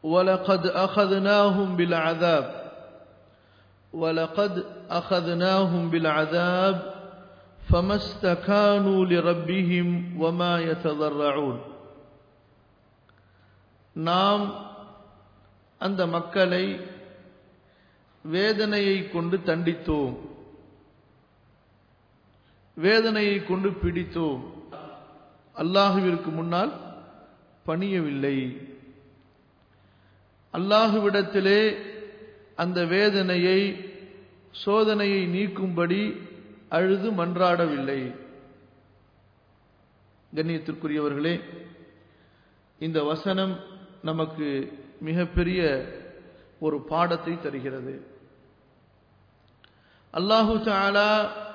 ولقد أخذناهم بالعذاب ولقد أخذناهم بالعذاب فما استكانوا لربهم وما يتضرعون நாம் அந்த மக்களை வேதனையை கொண்டு தண்டித்தோம் வேதனையை கொண்டு பிடித்தோம் அல்லாஹுவிற்கு முன்னால் பணியவில்லை அல்லாஹுவிடத்திலே அந்த வேதனையை சோதனையை நீக்கும்படி அழுது மன்றாடவில்லை கண்ணியத்திற்குரியவர்களே இந்த வசனம் நமக்கு மிகப்பெரிய ஒரு பாடத்தை தருகிறது அல்லாஹு தாலா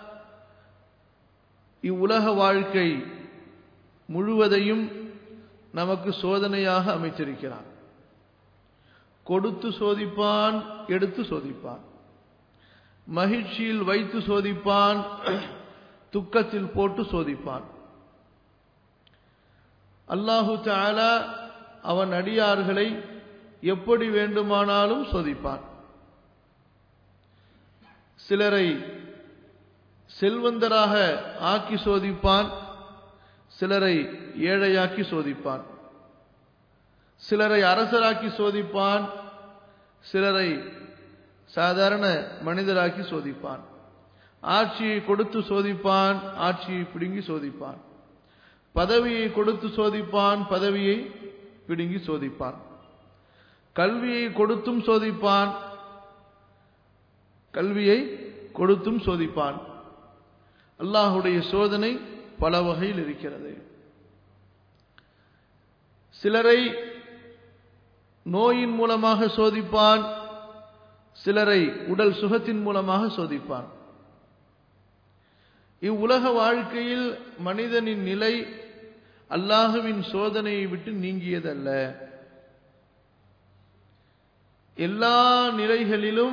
இவ்வுலக வாழ்க்கை முழுவதையும் நமக்கு சோதனையாக அமைத்திருக்கிறான் கொடுத்து சோதிப்பான் எடுத்து சோதிப்பான் மகிழ்ச்சியில் வைத்து சோதிப்பான் துக்கத்தில் போட்டு சோதிப்பான் அல்லாஹு தாலா அவன் அடியார்களை எப்படி வேண்டுமானாலும் சோதிப்பான் சிலரை செல்வந்தராக ஆக்கி சோதிப்பான் சிலரை ஏழையாக்கி சோதிப்பான் சிலரை அரசராக்கி சோதிப்பான் சிலரை சாதாரண மனிதராக்கி சோதிப்பான் ஆட்சியை கொடுத்து சோதிப்பான் ஆட்சியை பிடுங்கி சோதிப்பான் பதவியை கொடுத்து சோதிப்பான் பதவியை பிடுங்கி சோதிப்பான் கல்வியை கொடுத்தும் சோதிப்பான் கல்வியை கொடுத்தும் சோதிப்பான் அல்லாஹுடைய சோதனை பல வகையில் இருக்கிறது சிலரை நோயின் மூலமாக சோதிப்பான் சிலரை உடல் சுகத்தின் மூலமாக சோதிப்பான் இவ்வுலக வாழ்க்கையில் மனிதனின் நிலை அல்லாஹுவின் சோதனையை விட்டு நீங்கியதல்ல எல்லா நிலைகளிலும்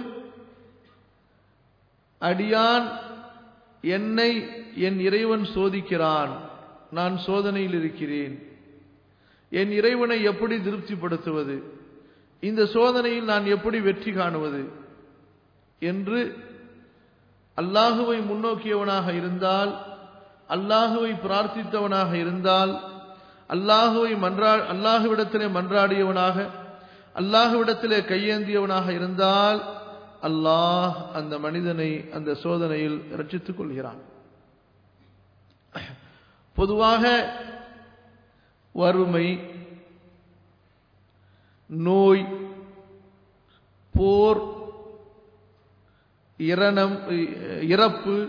அடியான் என்னை என் இறைவன் சோதிக்கிறான் நான் சோதனையில் இருக்கிறேன் என் இறைவனை எப்படி திருப்திப்படுத்துவது இந்த சோதனையில் நான் எப்படி வெற்றி காணுவது என்று அல்லாஹுவை முன்னோக்கியவனாக இருந்தால் அல்லாஹுவை பிரார்த்தித்தவனாக இருந்தால் அல்லாஹுவை மன்றா அல்லாஹுவிடத்திலே மன்றாடியவனாக அல்லாஹுவிடத்திலே கையேந்தியவனாக இருந்தால் அல்லாஹ் அந்த மனிதனை அந்த சோதனையில் ரட்சித்துக் கொள்கிறான் பொதுவாக வறுமை நோய் போர் இரணம் இறப்பு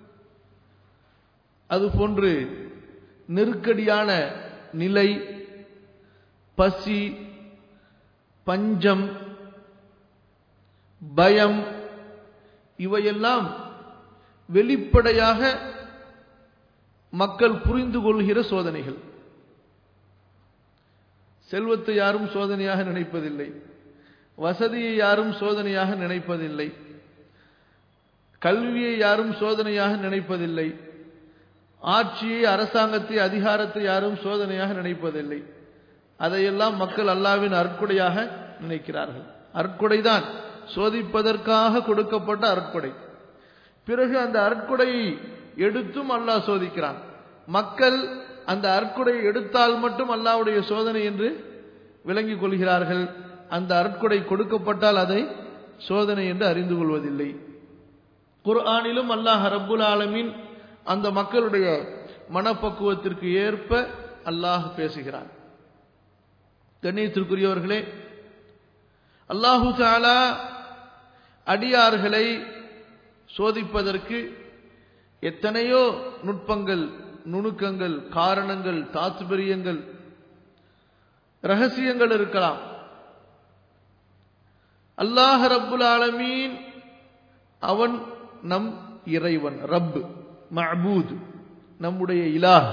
அதுபோன்று நெருக்கடியான நிலை பசி பஞ்சம் பயம் இவையெல்லாம் வெளிப்படையாக மக்கள் புரிந்து கொள்கிற சோதனைகள் செல்வத்தை யாரும் சோதனையாக நினைப்பதில்லை வசதியை யாரும் சோதனையாக நினைப்பதில்லை கல்வியை யாரும் சோதனையாக நினைப்பதில்லை ஆட்சியை அரசாங்கத்தை அதிகாரத்தை யாரும் சோதனையாக நினைப்பதில்லை அதையெல்லாம் மக்கள் அல்லாவின் அற்கொடையாக நினைக்கிறார்கள் அற்கொடைதான் சோதிப்பதற்காக கொடுக்கப்பட்ட அற்கொடை பிறகு அந்த அற்கொடையை எடுத்தும் அல்லாஹ் சோதிக்கிறான் மக்கள் அந்த அற்கொடையை எடுத்தால் மட்டும் அல்லாவுடைய சோதனை என்று விளங்கிக் கொள்கிறார்கள் அந்த அற்கொடை கொடுக்கப்பட்டால் அதை சோதனை என்று அறிந்து கொள்வதில்லை குர்ஆனிலும் அல்லாஹ் ரப்புல் ஆலமின் அந்த மக்களுடைய மனப்பக்குவத்திற்கு ஏற்ப அல்லாஹ் பேசுகிறான் கண்ணியத்திற்குரியவர்களே அல்லாஹு தாலா அடியார்களை சோதிப்பதற்கு எத்தனையோ நுட்பங்கள் நுணுக்கங்கள் காரணங்கள் தாத்பரியங்கள் ரகசியங்கள் இருக்கலாம் அல்லாஹ் ரப்புல் ஆலமீன் அவன் நம் இறைவன் ரப் மஅபூத் நம்முடைய இலாஹ்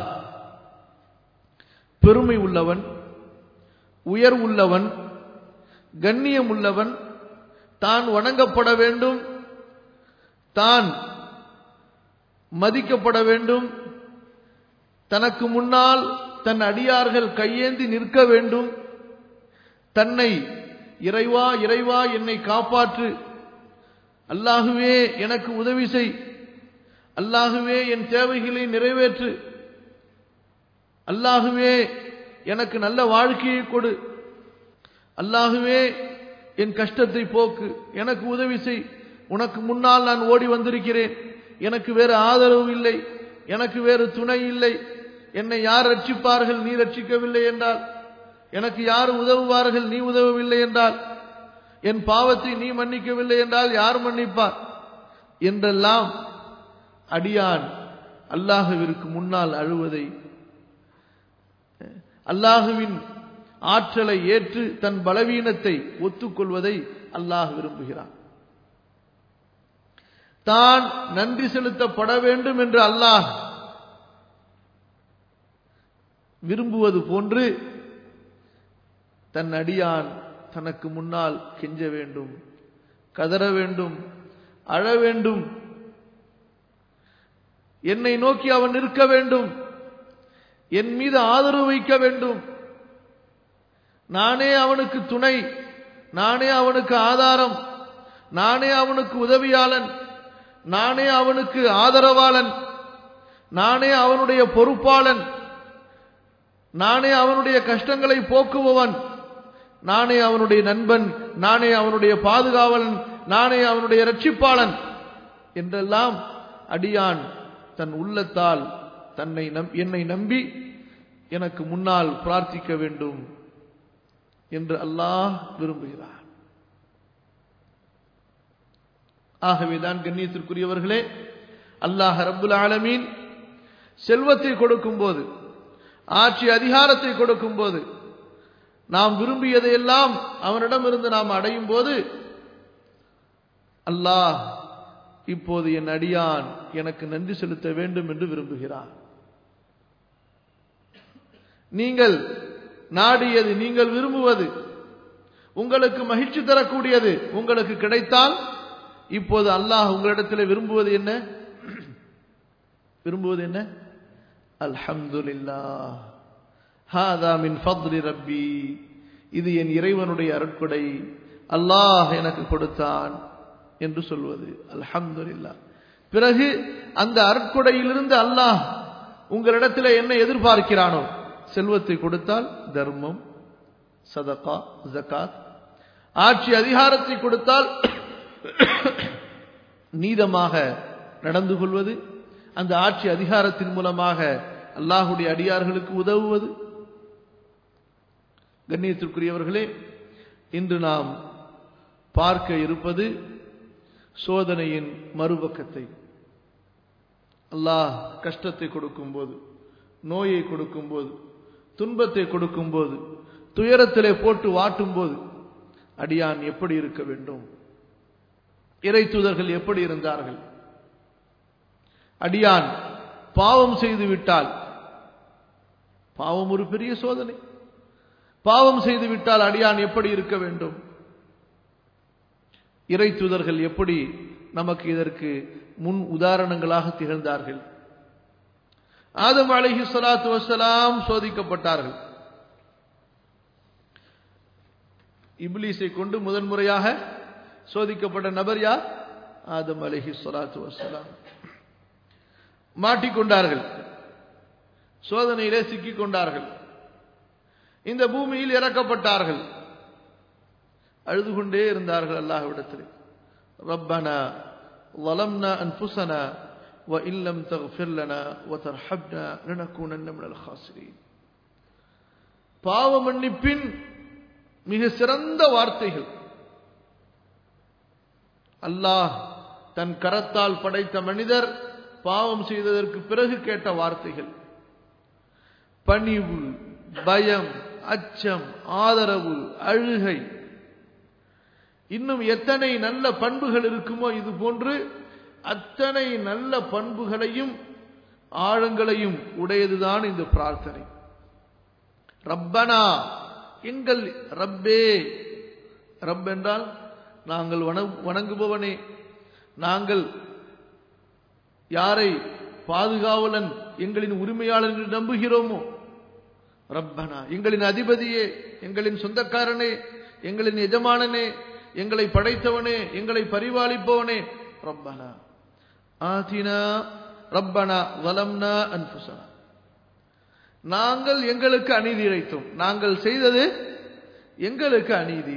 பெருமை உள்ளவன் உயர் உள்ளவன் கண்ணியம் உள்ளவன் தான் வணங்கப்பட வேண்டும் தான் மதிக்கப்பட வேண்டும் தனக்கு முன்னால் தன் அடியார்கள் கையேந்தி நிற்க வேண்டும் தன்னை இறைவா இறைவா என்னை காப்பாற்று அல்லாகுவே எனக்கு உதவி செய் அல்லாகுவே என் தேவைகளை நிறைவேற்று அல்லாகுவே எனக்கு நல்ல வாழ்க்கையை கொடு அல்லாகுவே என் கஷ்டத்தை போக்கு எனக்கு உதவி செய் உனக்கு முன்னால் நான் ஓடி வந்திருக்கிறேன் எனக்கு வேறு ஆதரவு இல்லை எனக்கு வேறு துணை இல்லை என்னை யார் ரட்சிப்பார்கள் நீ ரட்சிக்கவில்லை என்றால் எனக்கு யார் உதவுவார்கள் நீ உதவவில்லை என்றால் என் பாவத்தை நீ மன்னிக்கவில்லை என்றால் யார் மன்னிப்பார் என்றெல்லாம் அடியான் அல்லாஹுவிற்கு முன்னால் அழுவதை அல்லாஹுவின் ஆற்றலை ஏற்று தன் பலவீனத்தை ஒத்துக்கொள்வதை அல்லாஹ் விரும்புகிறான் தான் நன்றி செலுத்தப்பட வேண்டும் என்று அல்லாஹ் விரும்புவது போன்று தன் அடியான் தனக்கு முன்னால் கெஞ்ச வேண்டும் கதற வேண்டும் அழ வேண்டும் என்னை நோக்கி அவன் நிற்க வேண்டும் என் மீது ஆதரவு வைக்க வேண்டும் நானே அவனுக்கு துணை நானே அவனுக்கு ஆதாரம் நானே அவனுக்கு உதவியாளன் நானே அவனுக்கு ஆதரவாளன் நானே அவனுடைய பொறுப்பாளன் நானே அவனுடைய கஷ்டங்களை போக்குபவன் நானே அவனுடைய நண்பன் நானே அவனுடைய பாதுகாவலன் நானே அவனுடைய ரட்சிப்பாளன் என்றெல்லாம் அடியான் தன் உள்ளத்தால் தன்னை என்னை நம்பி எனக்கு முன்னால் பிரார்த்திக்க வேண்டும் என்று அல்லாஹ் விரும்புகிறார் ஆகவேதான் கண்ணியத்திற்குரியவர்களே அல்லாஹ் ரப்புல் ஆலமீன் செல்வத்தை கொடுக்கும் போது ஆட்சி அதிகாரத்தை கொடுக்கும் போது நாம் விரும்பியதையெல்லாம் அவனிடமிருந்து நாம் அடையும் போது அல்லாஹ் இப்போது என் அடியான் எனக்கு நன்றி செலுத்த வேண்டும் என்று விரும்புகிறார் நீங்கள் நாடியது நீங்கள் விரும்புவது உங்களுக்கு மகிழ்ச்சி தரக்கூடியது உங்களுக்கு கிடைத்தால் இப்போது அல்லாஹ் உங்களிடத்தில் விரும்புவது என்ன விரும்புவது என்ன அல்ஹம்துலில்லா ஹாதா மின் ஃபத்லி ரப்பி இது என் இறைவனுடைய அருட்கொடை அல்லாஹ் எனக்கு கொடுத்தான் என்று சொல்வது அல்ஹம்துலில்லா பிறகு அந்த அருட்கொடையிலிருந்து அல்லாஹ் உங்களிடத்தில் என்ன எதிர்பார்க்கிறானோ செல்வத்தை கொடுத்தால் தர்மம் சதகா ஜகாத் ஆட்சி அதிகாரத்தை கொடுத்தால் நீதமாக நடந்து கொள்வது அந்த ஆட்சி அதிகாரத்தின் மூலமாக அல்லாஹுடைய அடியார்களுக்கு உதவுவது கண்ணியத்திற்குரியவர்களே இன்று நாம் பார்க்க இருப்பது சோதனையின் மறுபக்கத்தை அல்லாஹ் கஷ்டத்தை கொடுக்கும்போது நோயை கொடுக்கும்போது துன்பத்தை கொடுக்கும்போது துயரத்திலே போட்டு வாட்டும் போது அடியான் எப்படி இருக்க வேண்டும் இறை தூதர்கள் எப்படி இருந்தார்கள் அடியான் பாவம் செய்து விட்டால் பாவம் ஒரு பெரிய சோதனை பாவம் செய்து விட்டால் அடியான் எப்படி இருக்க வேண்டும் இறை தூதர்கள் எப்படி நமக்கு இதற்கு முன் உதாரணங்களாக திகழ்ந்தார்கள் ஆதம் அலஹி சலாத்து வசலாம் சோதிக்கப்பட்டார்கள் இப்லீஸை கொண்டு முதன்முறையாக சோதிக்கப்பட்ட நபர் யார் ஆதம் அலஹி சலாத்து வசலாம் மாட்டிக்கொண்டார்கள் சோதனையிலே சிக்கிக் கொண்டார்கள் இந்த பூமியில் இறக்கப்பட்டார்கள் அழுது கொண்டே இருந்தார்கள் அல்லாஹ்விடத்தில் ரப்பனா ظلمنا أنفسنا وإن لم تغفر لنا وترحمنا لنكونن من الخاسرين பாவ மன்னிப்பின் மிக சிறந்த வார்த்தைகள் அல்லாஹ் தன் கரத்தால் படைத்த மனிதர் பாவம் செய்ததற்கு பிறகு கேட்ட வார்த்தைகள் பணிவு பயம் அச்சம் ஆதரவு அழுகை இன்னும் எத்தனை நல்ல பண்புகள் இருக்குமோ இது போன்று அத்தனை நல்ல பண்புகளையும் ஆழங்களையும் உடையதுதான் இந்த பிரார்த்தனை ரப்பனா எங்கள் ரப்பே ரப் என்றால் நாங்கள் வணங்குபவனே நாங்கள் யாரை பாதுகாவலன் எங்களின் உரிமையாளர் என்று நம்புகிறோமோ ரப்பனா எங்களின் அதிபதியே எங்களின் சொந்தக்காரனே எங்களின் எஜமானனே எங்களை படைத்தவனே எங்களை பரிபாலிப்பவனே ரப்பனா ஆதினா ரப்பனா வலம்னா அன்புசனா நாங்கள் எங்களுக்கு அநீதி இழைத்தோம் நாங்கள் செய்தது எங்களுக்கு அநீதி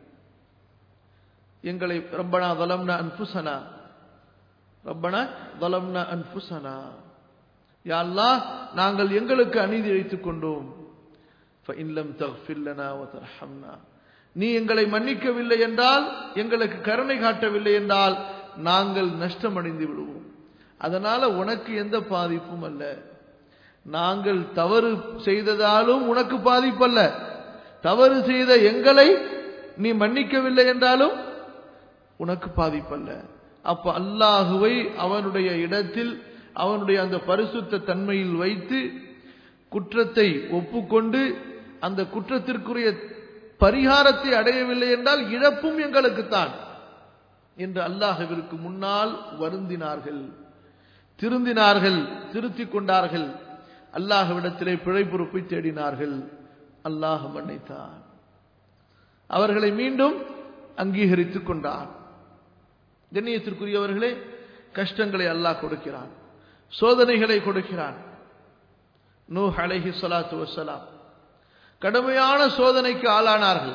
எங்களை ரப்பனா வலம்னா அன்புசனா ரப்பனா வலம்னா அன்புசனா யா அல்லாஹ் நாங்கள் எங்களுக்கு அநீதி இழைத்துக் கொண்டோம் فإن لم تغفر لنا وترحمنا நீ எங்களை மன்னிக்கவில்லை என்றால் எங்களுக்கு கருணை காட்டவில்லை என்றால் நாங்கள் நஷ்டமடைந்து விடுவோம் அதனால உனக்கு எந்த பாதிப்பும் அல்ல நாங்கள் தவறு செய்ததாலும் உனக்கு பாதிப்பல்ல தவறு செய்த எங்களை நீ மன்னிக்கவில்லை என்றாலும் உனக்கு பாதிப்பல்ல அப்ப அல்லாஹுவை அவனுடைய இடத்தில் அவனுடைய அந்த பரிசுத்த தன்மையில் வைத்து குற்றத்தை ஒப்புக்கொண்டு அந்த குற்றத்திற்குரிய பரிகாரத்தை அடையவில்லை என்றால் இழப்பும் எங்களுக்குத்தான் என்று அல்லாஹுவிற்கு முன்னால் வருந்தினார்கள் திருந்தினார்கள் திருத்திக் கொண்டார்கள் அல்லாஹ்விடத்திலே பிழை பொறுப்பை தேடினார்கள் அல்லாஹ் மன்னித்தான் அவர்களை மீண்டும் அங்கீகரித்துக் கொண்டான் கண்ணியத்திற்குரியவர்களே கஷ்டங்களை அல்லாஹ் கொடுக்கிறான் சோதனைகளை கொடுக்கிறான் நூ அலைஹி ஸலாத்து வஸ்ஸலாம் கடுமையான சோதனைக்கு ஆளானார்கள்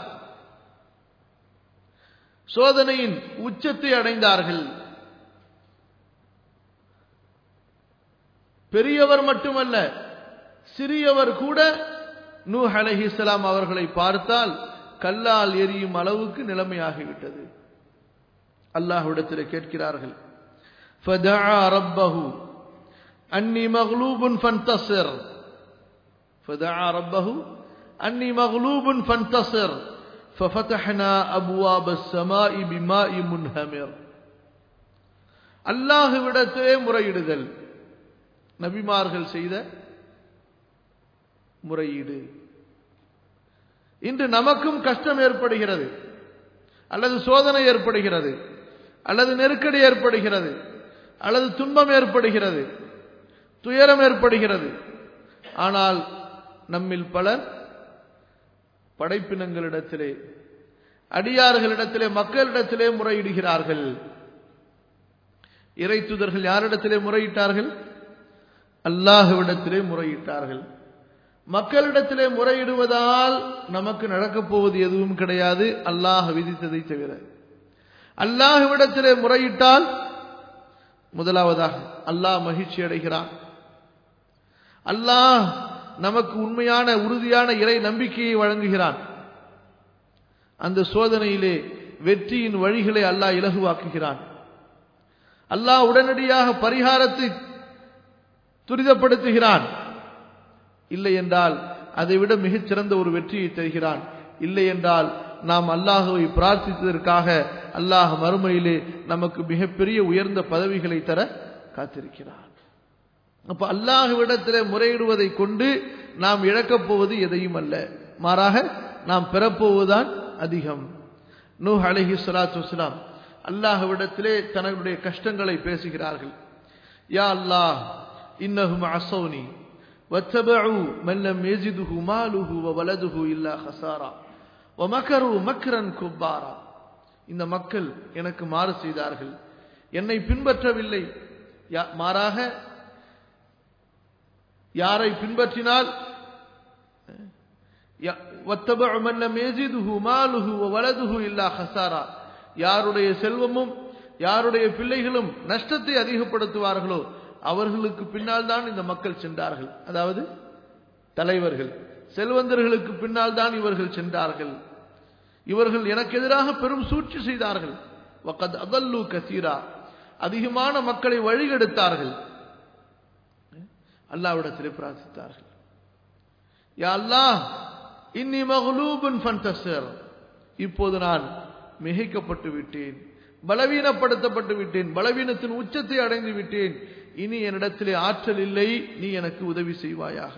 சோதனையின் உச்சத்தை அடைந்தார்கள் பெரியவர் மட்டுமல்ல சிறியவர் கூட நூ அலைஹிஸ்ஸலாம் அவர்களை பார்த்தால் கல்லால் எரியும் அளவுக்கு நிலைமையாகிவிட்டது அல்லாஹ்விடத்தில் கேட்கிறார்கள் فدعا ربه أني مغلوب فانتصر فدعا ربه أني مغلوب فانتصر ففتحنا أبواب السماء بماء منهمر அல்லாஹுவிடத்திலே முறையிடுதல் நபிமார்கள் செய்த முறையீடு இன்று நமக்கும் கஷ்டம் ஏற்படுகிறது அல்லது சோதனை ஏற்படுகிறது அல்லது நெருக்கடி ஏற்படுகிறது அல்லது துன்பம் ஏற்படுகிறது துயரம் ஏற்படுகிறது ஆனால் நம்மில் பலர் படைப்பினங்களிடத்திலே அடியார்களிடத்திலே மக்களிடத்திலே முறையிடுகிறார்கள் இறை தூதர்கள் யாரிடத்திலே முறையிட்டார்கள் அல்லாஹுவிடத்திலே முறையிட்டார்கள் மக்களிடத்திலே முறையிடுவதால் நமக்கு நடக்கப் போவது எதுவும் கிடையாது அல்லாஹ் விதித்ததை தவிர அல்லாஹுவிடத்திலே முறையிட்டால் முதலாவதாக அல்லாஹ் மகிழ்ச்சி அடைகிறான் அல்லாஹ் நமக்கு உண்மையான உறுதியான இறை நம்பிக்கையை வழங்குகிறான் அந்த சோதனையிலே வெற்றியின் வழிகளை அல்லாஹ் இலகுவாக்குகிறான் அல்லாஹ் உடனடியாக பரிகாரத்தை துரிதப்படுத்துகிறான் இல்லை என்றால் அதை விட மிகச்சிறந்த ஒரு வெற்றியை தருகிறான் இல்லை என்றால் நாம் அல்லாஹுவை பிரார்த்தித்ததற்காக அல்லாஹ் மறுமையிலே நமக்கு மிகப்பெரிய உயர்ந்த பதவிகளை தர காத்திருக்கிறான் அப்ப அல்லாஹுவிடத்திலே முறையிடுவதை கொண்டு நாம் இழக்கப் போவது எதையும் அல்ல மாறாக நாம் பெறப்போவதுதான் அதிகம் நூ அலஹி சலாத்து வஸ்லாம் அல்லாஹுவிடத்திலே தன்னுடைய கஷ்டங்களை பேசுகிறார்கள் யா அல்லாஹ் இன்னஹும் அசௌனி واتبعوا من لم يزده ماله وولده إلا خسارا ومكروا مكرا كبارا இந்த மக்கள் எனக்கு மாறு செய்தார்கள் என்னை பின்பற்றவில்லை மாறாக யாரை பின்பற்றினால் யாருடைய செல்வமும் யாருடைய பிள்ளைகளும் நஷ்டத்தை அதிகப்படுத்துவார்களோ அவர்களுக்கு பின்னால் தான் இந்த மக்கள் சென்றார்கள் அதாவது தலைவர்கள் செல்வந்தர்களுக்கு பின்னால் தான் இவர்கள் சென்றார்கள் இவர்கள் எனக்கு எதிராக பெரும் சூழ்ச்சி செய்தார்கள் வக்கத் அதல்லு கசீரா அதிகமான மக்களை வழிகெடுத்தார்கள் அல்லாவிடத்திலே பிரார்த்தித்தார்கள் யா அல்லாஹ் இன்னி மகளூபன் ஃபன்டசர் இப்போது நான் மிகைக்கப்பட்டு விட்டேன் பலவீனப்படுத்தப்பட்டு விட்டேன் பலவீனத்தின் உச்சத்தை அடைந்து விட்டேன் இனி என்னிடத்திலே ஆற்றல் இல்லை நீ எனக்கு உதவி செய்வாயாக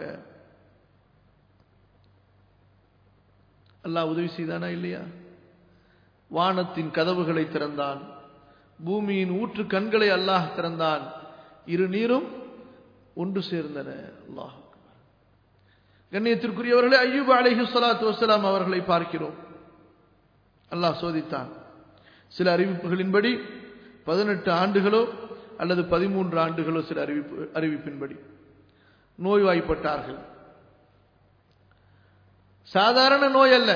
அல்லாஹ் உதவி செய்தானா இல்லையா வானத்தின் கதவுகளை திறந்தான் பூமியின் ஊற்று கண்களை அல்லாஹ் திறந்தான் இரு நீரும் ஒன்று சேர்ந்தன அல்லாஹ் கண்ணியத்திற்குரியவர்களே ஐயூப் அலைஹி ஸலாத்து வஸலாம் அவர்களை பார்க்கிறோம் அல்லாஹ் சோதித்தான் சில அறிவிப்புகளின்படி பதினெட்டு ஆண்டுகளோ அல்லது பதிமூன்று ஆண்டுகளோ சில அறிவிப்பு அறிவிப்பின்படி நோய்வாய்ப்பட்டார்கள் சாதாரண நோய் அல்ல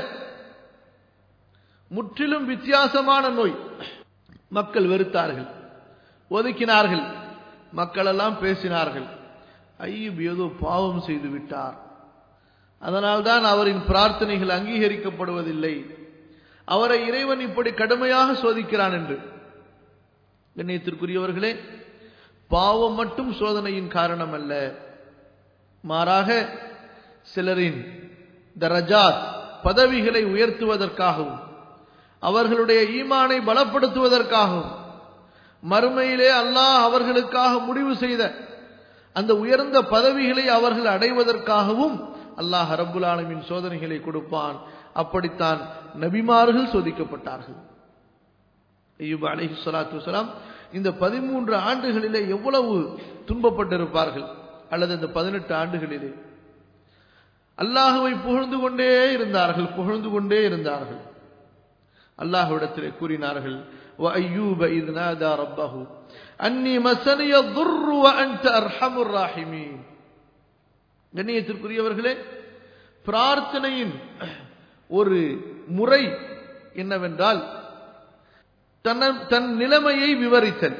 முற்றிலும் வித்தியாசமான நோய் மக்கள் வெறுத்தார்கள் ஒதுக்கினார்கள் மக்கள் எல்லாம் பேசினார்கள் ஐயப் ஏதோ பாவம் செய்து விட்டார் அதனால்தான் அவரின் பிரார்த்தனைகள் அங்கீகரிக்கப்படுவதில்லை அவரை இறைவன் இப்படி கடுமையாக சோதிக்கிறான் என்று கண்ணியத்திற்குரியவர்களே பாவம் மட்டும் சோதனையின் காரணம் அல்ல மாறாக சிலரின் தரஜாத் பதவிகளை உயர்த்துவதற்காகவும் அவர்களுடைய ஈமானை பலப்படுத்துவதற்காகவும் மறுமையிலே அல்லாஹ் அவர்களுக்காக முடிவு செய்த அந்த உயர்ந்த பதவிகளை அவர்கள் அடைவதற்காகவும் அல்லாஹ் ரப்புல் ஆலமின் சோதனைகளை கொடுப்பான் அப்படித்தான் நபிமார்கள் சோதிக்கப்பட்டார்கள் ஐயூப் அலைஹி ஸலாத்து வஸலாம் இந்த பதிமூன்று ஆண்டுகளிலே எவ்வளவு துன்பப்பட்டிருப்பார்கள் அல்லது இந்த பதினெட்டு ஆண்டுகளிலே அல்லாஹுவை புகழ்ந்து கொண்டே இருந்தார்கள் புகழ்ந்து கொண்டே இருந்தார்கள் அல்லாஹ்விடத்திலே கூறினார்கள் وأيوب إذ نادى ربه أني مسني الضر وأنت أرحم الراحمين கண்ணியத்திற்குரியவர்களே பிரார்த்தனையின் ஒரு முறை என்னவென்றால் தன் தன் நிலைமையை விவரித்தல்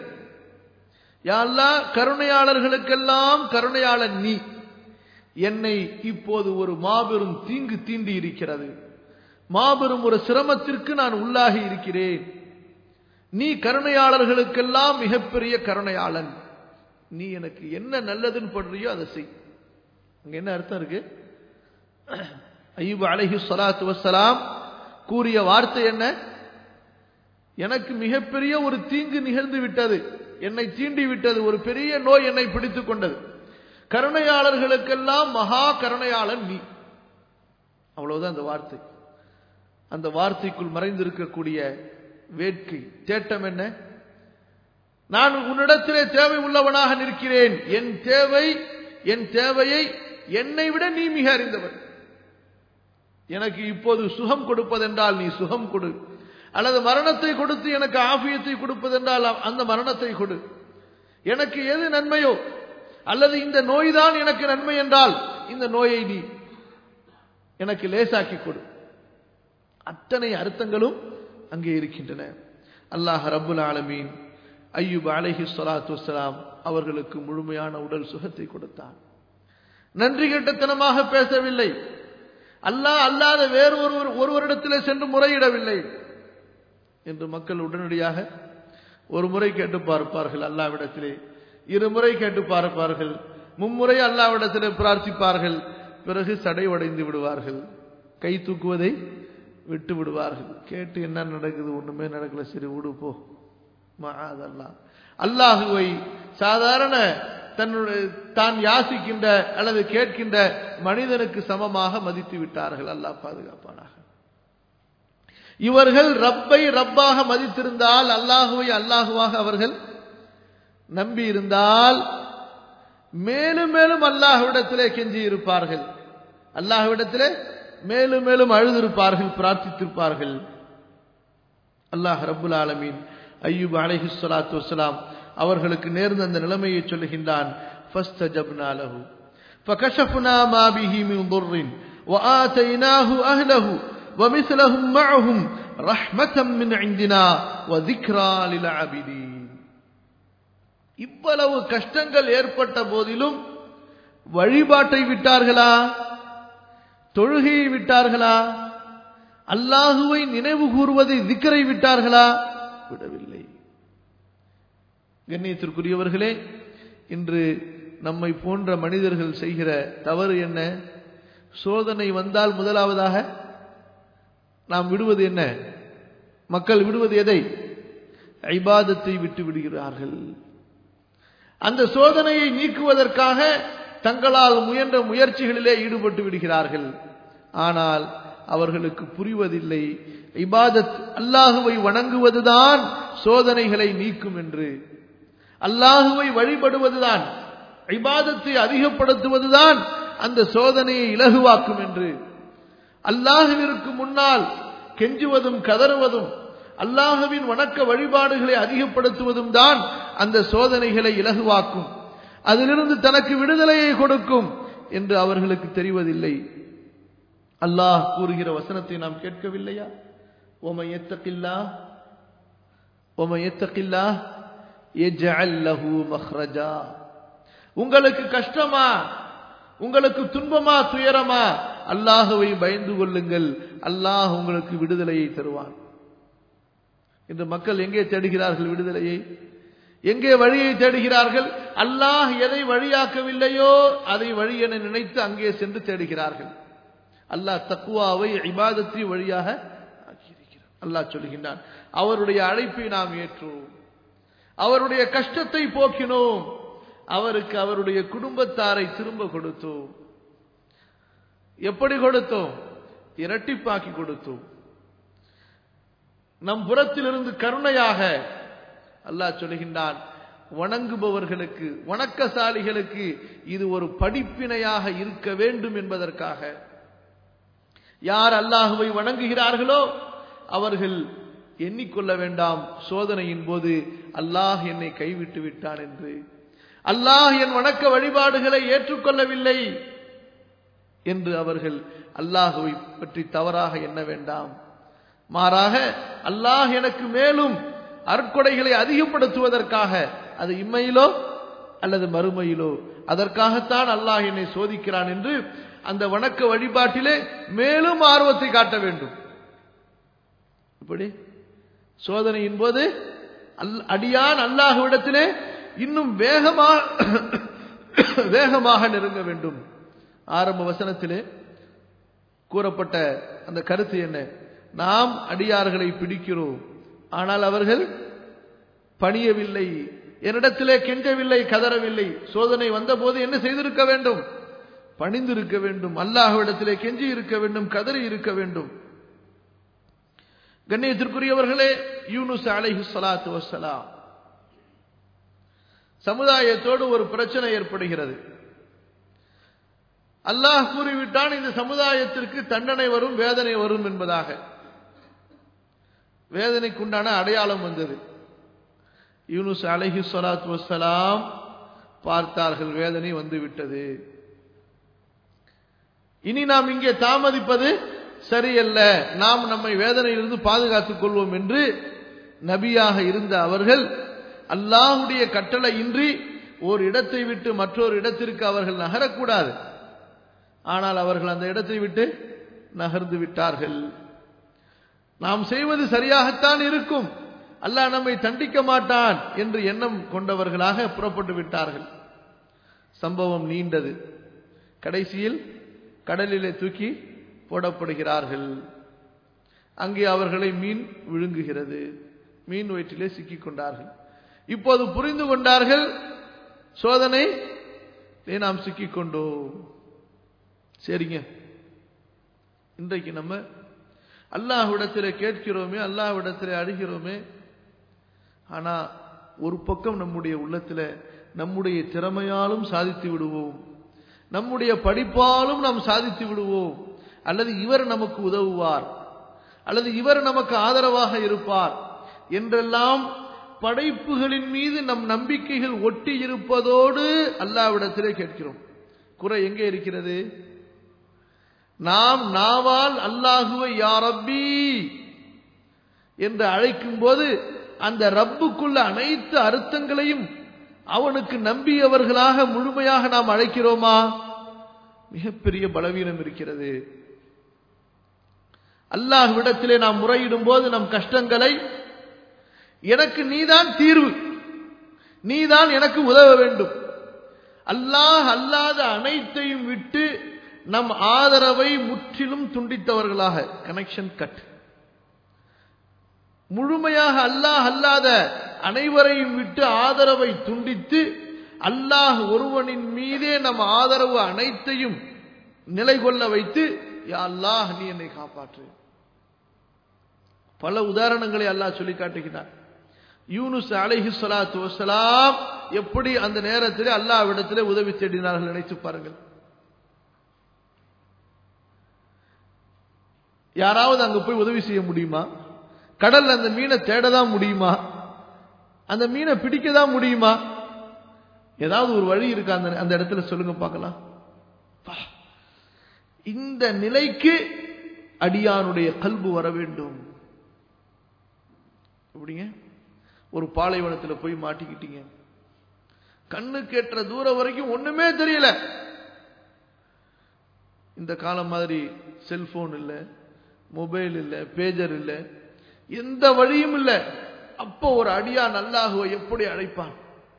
யாழ்லா கருணையாளர்களுக்கெல்லாம் கருணையாளன் நீ என்னை இப்போது ஒரு மாபெரும் தீங்கு தீண்டி இருக்கிறது மாபெரும் ஒரு சிரமத்திற்கு நான் உள்ளாகி இருக்கிறேன் நீ கருணையாளர்களுக்கெல்லாம் மிகப்பெரிய கருணையாளன் நீ எனக்கு என்ன நல்லதுன்னு படுறியோ அதை செய் அங்க என்ன அர்த்தம் இருக்கு ஐயூப் அலைஹி ஸலாத்து வஸ்ஸலாம் கூறிய வார்த்தை என்ன எனக்கு மிகப்பெரிய ஒரு தீங்கு நிகழ்ந்து விட்டது என்னை தீண்டி விட்டது ஒரு பெரிய நோய் என்னை பிடித்துக் கொண்டது கருணையாளர்களுக்கெல்லாம் மகா கருணையாளன் நீ அவ்வளவுதான் அந்த வார்த்தை அந்த வார்த்தைக்குள் மறைந்திருக்கக்கூடிய வேட்கை தேட்டம் என்ன நான் உன்னிடத்திலே தேவை உள்ளவனாக நிற்கிறேன் என் தேவை என் தேவையை என்னை விட நீ மிக அறிந்தவர் எனக்கு இப்போது சுகம் கொடுப்பதென்றால் நீ சுகம் கொடு அல்லது மரணத்தை கொடுத்து எனக்கு ஆபியத்தை கொடுப்பதென்றால் அந்த மரணத்தை கொடு எனக்கு எது நன்மையோ அல்லது இந்த நோய்தான் எனக்கு நன்மை என்றால் இந்த நோயை நீ எனக்கு லேசாக்கி கொடு அத்தனை அர்த்தங்களும் அங்கே இருக்கின்றன அல்லாஹ் ரப்புல் ஆலமீன் ஐயூப் அலைஹி ஸலாத்து வஸ்ஸலாம் அவர்களுக்கு முழுமையான உடல் சுகத்தை கொடுத்தான் நன்றி கெட்டத்தனமாக பேசவில்லை அல்லாஹ் அல்லாத வேறு ஒருவர் ஒருவரிடத்தில் சென்று முறையிடவில்லை என்று மக்கள் உடனடியாக ஒரு முறை கேட்டு பார்ப்பார்கள் அல்லாவிடத்திலே இருமுறை கேட்டு பார்ப்பார்கள் மும்முறை அல்லாவிடத்திலே பிரார்த்திப்பார்கள் பிறகு சடைவடைந்து விடுவார்கள் கை தூக்குவதை விட்டு விடுவார்கள் கேட்டு என்ன நடக்குது ஒண்ணுமே நடக்கல சரி விடு போ அதெல்லாம் அல்லாஹுவை சாதாரண தன்னுடைய தான் யாசிக்கின்ற அல்லது கேட்கின்ற மனிதனுக்கு சமமாக மதித்து விட்டார்கள் அல்லாஹ் பாதுகாப்பானாக இவர்கள் ரப்பை ரப்பாக மதித்திருந்தால் அல்லாஹுவை அல்லாஹுவாக அவர்கள் நம்பி இருந்தால் மேலும் மேலும் அல்லாஹ்விடத்திலே கெஞ்சி இருப்பார்கள் அல்லாஹ்விடத்திலே மேலும் மேலும் அழுதிருப்பார்கள் பிரார்த்தித்திருப்பார்கள் அல்லாஹ் ரப்புல் ஆலமீன் ஐயூப் அலைஹி ஸலாத்து வஸலாம் அவர்களுக்கு நேர்ந்த அந்த நிலைமையை சொல்லுகின்றான் ஃபஸ்தஜப்னா லஹு فكشفنا ما به من ضر وآتيناه أهله ومثلهم معهم رحمة من عندنا وذكرى للعابدين இவ்வளவு கஷ்டங்கள் ஏற்பட்ட போதிலும் வழிபாட்டை விட்டார்களா தொழுகையை விட்டார்களா அல்லாஹுவை நினைவு கூறுவதை திக்கரை விட்டார்களா விடவில்லை கண்ணியத்திற்குரியவர்களே இன்று நம்மை போன்ற மனிதர்கள் செய்கிற தவறு என்ன சோதனை வந்தால் முதலாவதாக நாம் விடுவது என்ன மக்கள் விடுவது எதை ஐபாதத்தை விட்டு விடுகிறார்கள் அந்த சோதனையை நீக்குவதற்காக தங்களால் முயன்ற முயற்சிகளிலே ஈடுபட்டு விடுகிறார்கள் ஆனால் அவர்களுக்கு புரிவதில்லை இபாதத் அல்லாஹுவை வணங்குவதுதான் சோதனைகளை நீக்கும் என்று அல்லாஹுவை வழிபடுவதுதான் இபாதத்தை அதிகப்படுத்துவதுதான் அந்த சோதனையை இலகுவாக்கும் என்று அல்லாஹுவிற்கு முன்னால் கெஞ்சுவதும் கதறுவதும் அல்லாஹுவின் வணக்க வழிபாடுகளை அதிகப்படுத்துவதும் தான் அந்த சோதனைகளை இலகுவாக்கும் அதிலிருந்து தனக்கு விடுதலையை கொடுக்கும் என்று அவர்களுக்கு தெரிவதில்லை அல்லாஹ் கூறுகிற வசனத்தை நாம் கேட்கவில்லையா ஓமை எத்தகில்லா ஓமை எத்தகில்லா லஹு மஹ்ரஜா உங்களுக்கு கஷ்டமா உங்களுக்கு துன்பமா துயரமா அல்லாஹுவை பயந்து கொள்ளுங்கள் அல்லாஹ் உங்களுக்கு விடுதலையை தருவான் இன்று மக்கள் எங்கே தேடுகிறார்கள் விடுதலையை எங்கே வழியை தேடுகிறார்கள் அல்லாஹ் எதை வழியாக்கவில்லையோ அதை வழி என நினைத்து அங்கே சென்று தேடுகிறார்கள் அல்லாஹ் தக்குவாவை இபாதத்தை வழியாக ஆக்கியிருக்கிறார் அல்லாஹ் சொல்கின்றான் அவருடைய அழைப்பை நாம் ஏற்றோம் அவருடைய கஷ்டத்தை போக்கினோம் அவருக்கு அவருடைய குடும்பத்தாரை திரும்ப கொடுத்தோம் எப்படி கொடுத்தோம் இரட்டிப்பாக்கி கொடுத்தோம் நம் புறத்திலிருந்து கருணையாக அல்லாஹ் சொல்கின்றான் வணங்குபவர்களுக்கு வணக்கசாலிகளுக்கு இது ஒரு படிப்பினையாக இருக்க வேண்டும் என்பதற்காக யார் அல்லாஹுவை வணங்குகிறார்களோ அவர்கள் எண்ணிக்கொள்ள வேண்டாம் சோதனையின் போது அல்லாஹ் என்னை கைவிட்டு விட்டான் என்று அல்லாஹ் என் வணக்க வழிபாடுகளை ஏற்றுக்கொள்ளவில்லை என்று அவர்கள் அல்லாஹுவை பற்றி தவறாக எண்ண வேண்டாம் மாறாக அல்லாஹ் எனக்கு மேலும் அற்கொடைகளை அதிகப்படுத்துவதற்காக அது இம்மையிலோ அல்லது மறுமையிலோ அதற்காகத்தான் அல்லாஹ் என்னை சோதிக்கிறான் என்று அந்த வணக்க வழிபாட்டிலே மேலும் ஆர்வத்தை காட்ட வேண்டும் இப்படி சோதனையின் போது அடியான் அல்லாஹுவிடத்திலே இன்னும் வேகமாக வேகமாக நெருங்க வேண்டும் ஆரம்ப வசனத்திலே கூறப்பட்ட அந்த கருத்து என்ன நாம் அடியார்களை பிடிக்கிறோம் ஆனால் அவர்கள் பணியவில்லை என்னிடத்திலே கெஞ்சவில்லை கதறவில்லை சோதனை வந்தபோது என்ன செய்திருக்க வேண்டும் பணிந்திருக்க வேண்டும் அல்லாஹ்விடத்திலே கெஞ்சி இருக்க வேண்டும் கதறி இருக்க வேண்டும் கண்ணியத்திற்குரியவர்களே யூனுஸ் அலைஹு சலாத்து வசலாம் சமுதாயத்தோடு ஒரு பிரச்சனை ஏற்படுகிறது அல்லாஹ் கூறிவிட்டான் இந்த சமுதாயத்திற்கு தண்டனை வரும் வேதனை வரும் என்பதாக வேதனைக்குண்டான அடையாளம் வந்தது யூனுஸ் அலஹி சலாத் வசலாம் பார்த்தார்கள் வேதனை வந்து விட்டது இனி நாம் இங்கே தாமதிப்பது சரியல்ல நாம் நம்மை வேதனையிலிருந்து பாதுகாத்துக் கொள்வோம் என்று நபியாக இருந்த அவர்கள் அல்லாஹுடைய கட்டளை இன்றி ஒரு இடத்தை விட்டு மற்றொரு இடத்திற்கு அவர்கள் நகரக்கூடாது ஆனால் அவர்கள் அந்த இடத்தை விட்டு நகர்ந்து விட்டார்கள் நாம் செய்வது சரியாகத்தான் இருக்கும் அல்லாஹ் நம்மை தண்டிக்க மாட்டான் என்று எண்ணம் கொண்டவர்களாக புறப்பட்டு விட்டார்கள் சம்பவம் நீண்டது கடைசியில் கடலிலே தூக்கி போடப்படுகிறார்கள் அங்கே அவர்களை மீன் விழுங்குகிறது மீன் வயிற்றிலே சிக்கிக் கொண்டார்கள் இப்போது புரிந்து கொண்டார்கள் சோதனை நாம் சிக்கிக் கொண்டோம் சரிங்க இன்றைக்கு நம்ம அல்லாஹ்விடத்தில் கேட்கிறோமே அல்லாஹ்விடத்தில் அழுகிறோமே ஆனா ஒரு பக்கம் நம்முடைய உள்ளத்தில் நம்முடைய திறமையாலும் சாதித்து விடுவோம் நம்முடைய படிப்பாலும் நாம் சாதித்து விடுவோம் அல்லது இவர் நமக்கு உதவுவார் அல்லது இவர் நமக்கு ஆதரவாக இருப்பார் என்றெல்லாம் படைப்புகளின் மீது நம் நம்பிக்கைகள் ஒட்டி இருப்பதோடு அல்லாவிடத்திலே கேட்கிறோம் குறை எங்கே இருக்கிறது நாம் நாவால் அல்லாஹுவை யா ரப்பி என்று அழைக்கும் போது அந்த ரப்புக்குள்ள அனைத்து அர்த்தங்களையும் அவனுக்கு நம்பியவர்களாக முழுமையாக நாம் அழைக்கிறோமா மிகப்பெரிய பலவீனம் இருக்கிறது அல்லாஹ்விடத்திலே நாம் முறையிடும் போது நம் கஷ்டங்களை எனக்கு நீதான் தீர்வு நீதான் எனக்கு உதவ வேண்டும் அல்லாஹ் அல்லாத அனைத்தையும் விட்டு நம் ஆதரவை முற்றிலும் துண்டித்தவர்களாக கனெக்ஷன் கட் முழுமையாக அல்லாஹ் அல்லாத அனைவரையும் விட்டு ஆதரவை துண்டித்து அல்லாஹ் ஒருவனின் மீதே நம் ஆதரவு அனைத்தையும் நிலை கொள்ள வைத்து யா அல்லாஹ் நீ என்னை காப்பாற்று பல உதாரணங்களை அல்லாஹ் சொல்லி காட்டுகிறார் யூனுஸ் அலைஹி சலாத்து வசலாம் எப்படி அந்த நேரத்தில் அல்லாவிடத்திலே உதவி தேடினார்கள் நினைத்து பாருங்கள் யாராவது அங்க போய் உதவி செய்ய முடியுமா கடல்ல அந்த மீனை தேடதான் முடியுமா அந்த மீனை பிடிக்கதான் முடியுமா ஏதாவது ஒரு வழி இருக்கா அந்த அந்த இடத்துல சொல்லுங்க பார்க்கலாம் பா. இந்த நிலைக்கு அடியானுடைய கல்பு வர வேண்டும் எப்படிங்க ஒரு பாலைவனத்தில் போய் மாட்டிக்கிட்டீங்க கண்ணு கேட்டுற தூரம் வரைக்கும் ஒண்ணுமே தெரியல இந்த காலம் மாதிரி செல்போன் இல்ல மொபைல் இல்ல பேஜர் இல்ல எந்த வழியும் இல்ல அப்போ ஒரு அடியான் அல்லாஹுவை எப்படி அழைப்பான்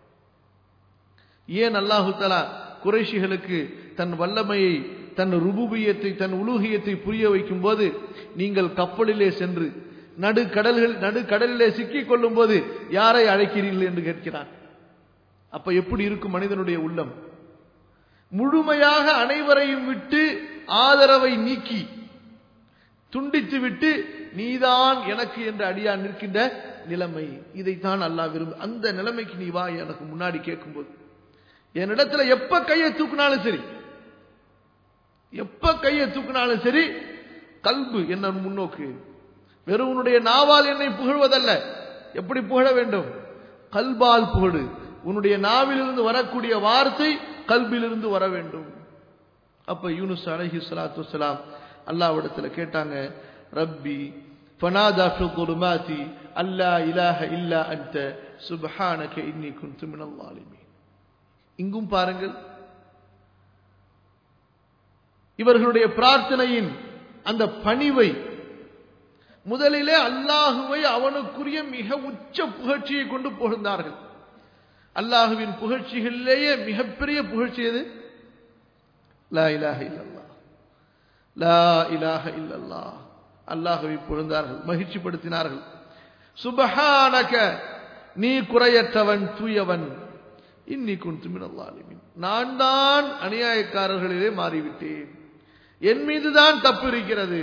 ஏன் அல்லாஹு தலா குறைஷிகளுக்கு தன் வல்லமையை தன் ருபுபியத்தை தன் உலூகியத்தை புரிய வைக்கும் போது நீங்கள் கப்பலிலே சென்று நடு கடல்கள் நடு கடலிலே சிக்கிக் கொள்ளும் போது யாரை அழைக்கிறீர்கள் என்று கேட்கிறான் அப்ப எப்படி இருக்கும் மனிதனுடைய உள்ளம் முழுமையாக அனைவரையும் விட்டு ஆதரவை நீக்கி துண்டித்து விட்டு நீதான் எனக்கு என்று அடியான் நிற்கின்ற நிலைமை இதைத்தான் அல்லாஹ் விரும்பு அந்த நிலைமைக்கு நீ வா எனக்கு முன்னாடி கேட்கும்போது என்னிடத்துல எப்ப கையை தூக்குனாலும் சரி எப்ப கையை தூக்குனாலும் சரி கல்பு என்ன முன்னோக்கு வெறும் உன்னுடைய நாவால் என்னை புகழ்வதல்ல எப்படி புகழ வேண்டும் கல்பால் புகழு உன்னுடைய நாவிலிருந்து வரக்கூடிய வார்த்தை கல்பிலிருந்து வர வேண்டும் அப்ப யூனுஸ் அலஹி சலாத்து வலாம் அல்லாவிடத்துல கேட்டாங்க ரப்பி ஃபனாதா ஃபி ظُلُمَاتِ அல்லா இலாஹ இல்லா அன்த சுப்ஹானக இன்னி குன்து மினல் ظالمين இங்கும் பாருங்கள் இவர்களுடைய பிரார்த்தனையின் அந்த பணிவை முதலிலே அல்லாஹுவை அவனுக்குரிய மிக உச்ச புகழ்ச்சியை கொண்டு புகழ்ந்தார்கள் அல்லாஹுவின் புகழ்ச்சிகளிலேயே மிகப்பெரிய புகழ்ச்சி எது லா இலாஹ இல்லல்லா லா இலாஹ இல்லல்லா அல்லாஹுவை புகழ்ந்தார்கள் மகிழ்ச்சிப்படுத்தினார்கள் சுபஹானக நீ குறையற்றவன் தூயவன் இன்னி குன்து மினல்லாலிமின் நான் தான் அநியாயக்காரர்களிலே மாறிவிட்டேன் என் மீதுதான் தப்பு இருக்கிறது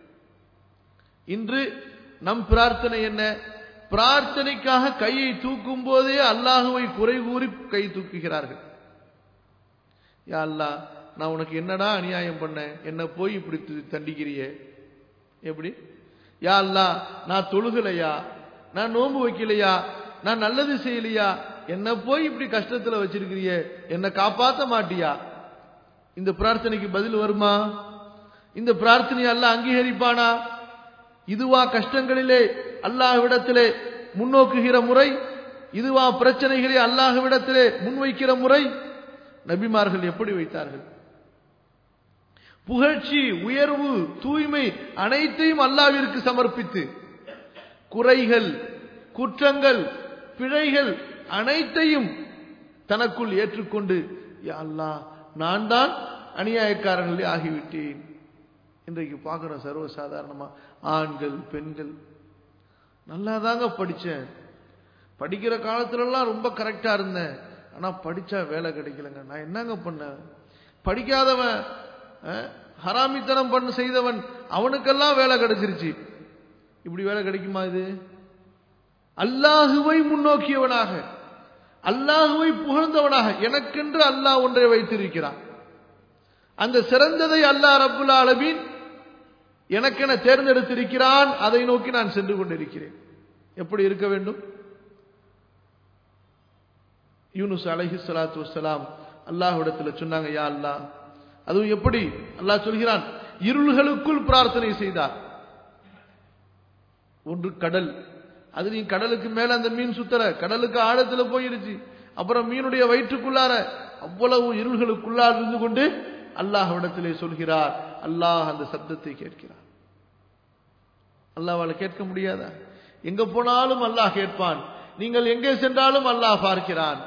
இன்று நம் பிரார்த்தனை என்ன பிரார்த்தனைக்காக கையை தூக்கும் போதே அல்லாஹுவை குறை கூறி கை தூக்குகிறார்கள் யா அல்லா நான் உனக்கு என்னடா அநியாயம் பண்ணேன் என்ன போய் இப்படி தண்டிக்கிறியே எப்படி யா அல்லா நான் தொழுகலையா நான் நோன்பு வைக்கலையா நான் நல்லது செய்யலையா என்ன போய் இப்படி கஷ்டத்துல வச்சிருக்கிறிய என்ன காப்பாத்த மாட்டியா இந்த பிரார்த்தனைக்கு பதில் வருமா இந்த பிரார்த்தனை அல்ல அங்கீகரிப்பானா இதுவா கஷ்டங்களிலே அல்லாஹ்விடத்திலே முன்னோக்குகிற முறை இதுவா பிரச்சனைகளை அல்லாஹ்விடத்திலே முன்வைக்கிற முறை நபிமார்கள் எப்படி வைத்தார்கள் புகழ்ச்சி உயர்வு தூய்மை அனைத்தையும் அல்லாவிற்கு சமர்ப்பித்து குறைகள் குற்றங்கள் பிழைகள் அனைத்தையும் தனக்குள் ஏற்றுக்கொண்டு யா அல்லாஹ் நான் தான் அநியாயக்காரர்களே ஆகிவிட்டேன் இன்றைக்கு பார்க்குறோம் சர்வசாதாரணமா ஆண்கள் பெண்கள் நல்லா தாங்க படித்தேன் படிக்கிற காலத்துலலாம் ரொம்ப கரெக்டாக இருந்தேன் ஆனால் படித்தா வேலை கிடைக்கலங்க நான் என்னங்க பண்ணேன் படிக்காதவன் ஹராமித்தனம் பண்ண செய்தவன் அவனுக்கெல்லாம் வேலை கிடைச்சிருச்சு இப்படி வேலை கிடைக்குமா இது அல்லாஹுவை முன்னோக்கியவனாக அல்லாஹுவை புகழ்ந்தவனாக எனக்கென்று அல்லாஹ் ஒன்றை வைத்திருக்கிறான் அந்த சிறந்ததை அல்லாஹ் ரப்புல் ஆலமீன் எனக்கென தேர்ந்தெடுத்திருக்கிறான் அதை நோக்கி நான் சென்று கொண்டிருக்கிறேன் எப்படி இருக்க வேண்டும் யூனுஸ் அலஹி சலாத்து வசலாம் அல்லாஹ்விடத்தில் சொன்னாங்க யா அல்லாஹ் அதுவும் எப்படி அல்லாஹ் சொல்கிறான் இருள்களுக்குள் பிரார்த்தனை செய்தார் ஒன்று கடல் அது நீ கடலுக்கு மேல அந்த மீன் சுத்தர கடலுக்கு ஆழத்துல போயிருச்சு அப்புறம் மீனுடைய வயிற்றுக்குள்ளார அவ்வளவு இருள்களுக்குள்ளார் இருந்து கொண்டு அல்லாஹ்விடத்திலே சொல்கிறார் அல்லாஹ் அந்த சப்தத்தை கேட்கிறார் அல்லாஹால கேட்க முடியாதா எங்க போனாலும் அல்லாஹ் கேட்பான் நீங்கள் எங்கே சென்றாலும் அல்லாஹ் பார்க்கிறான்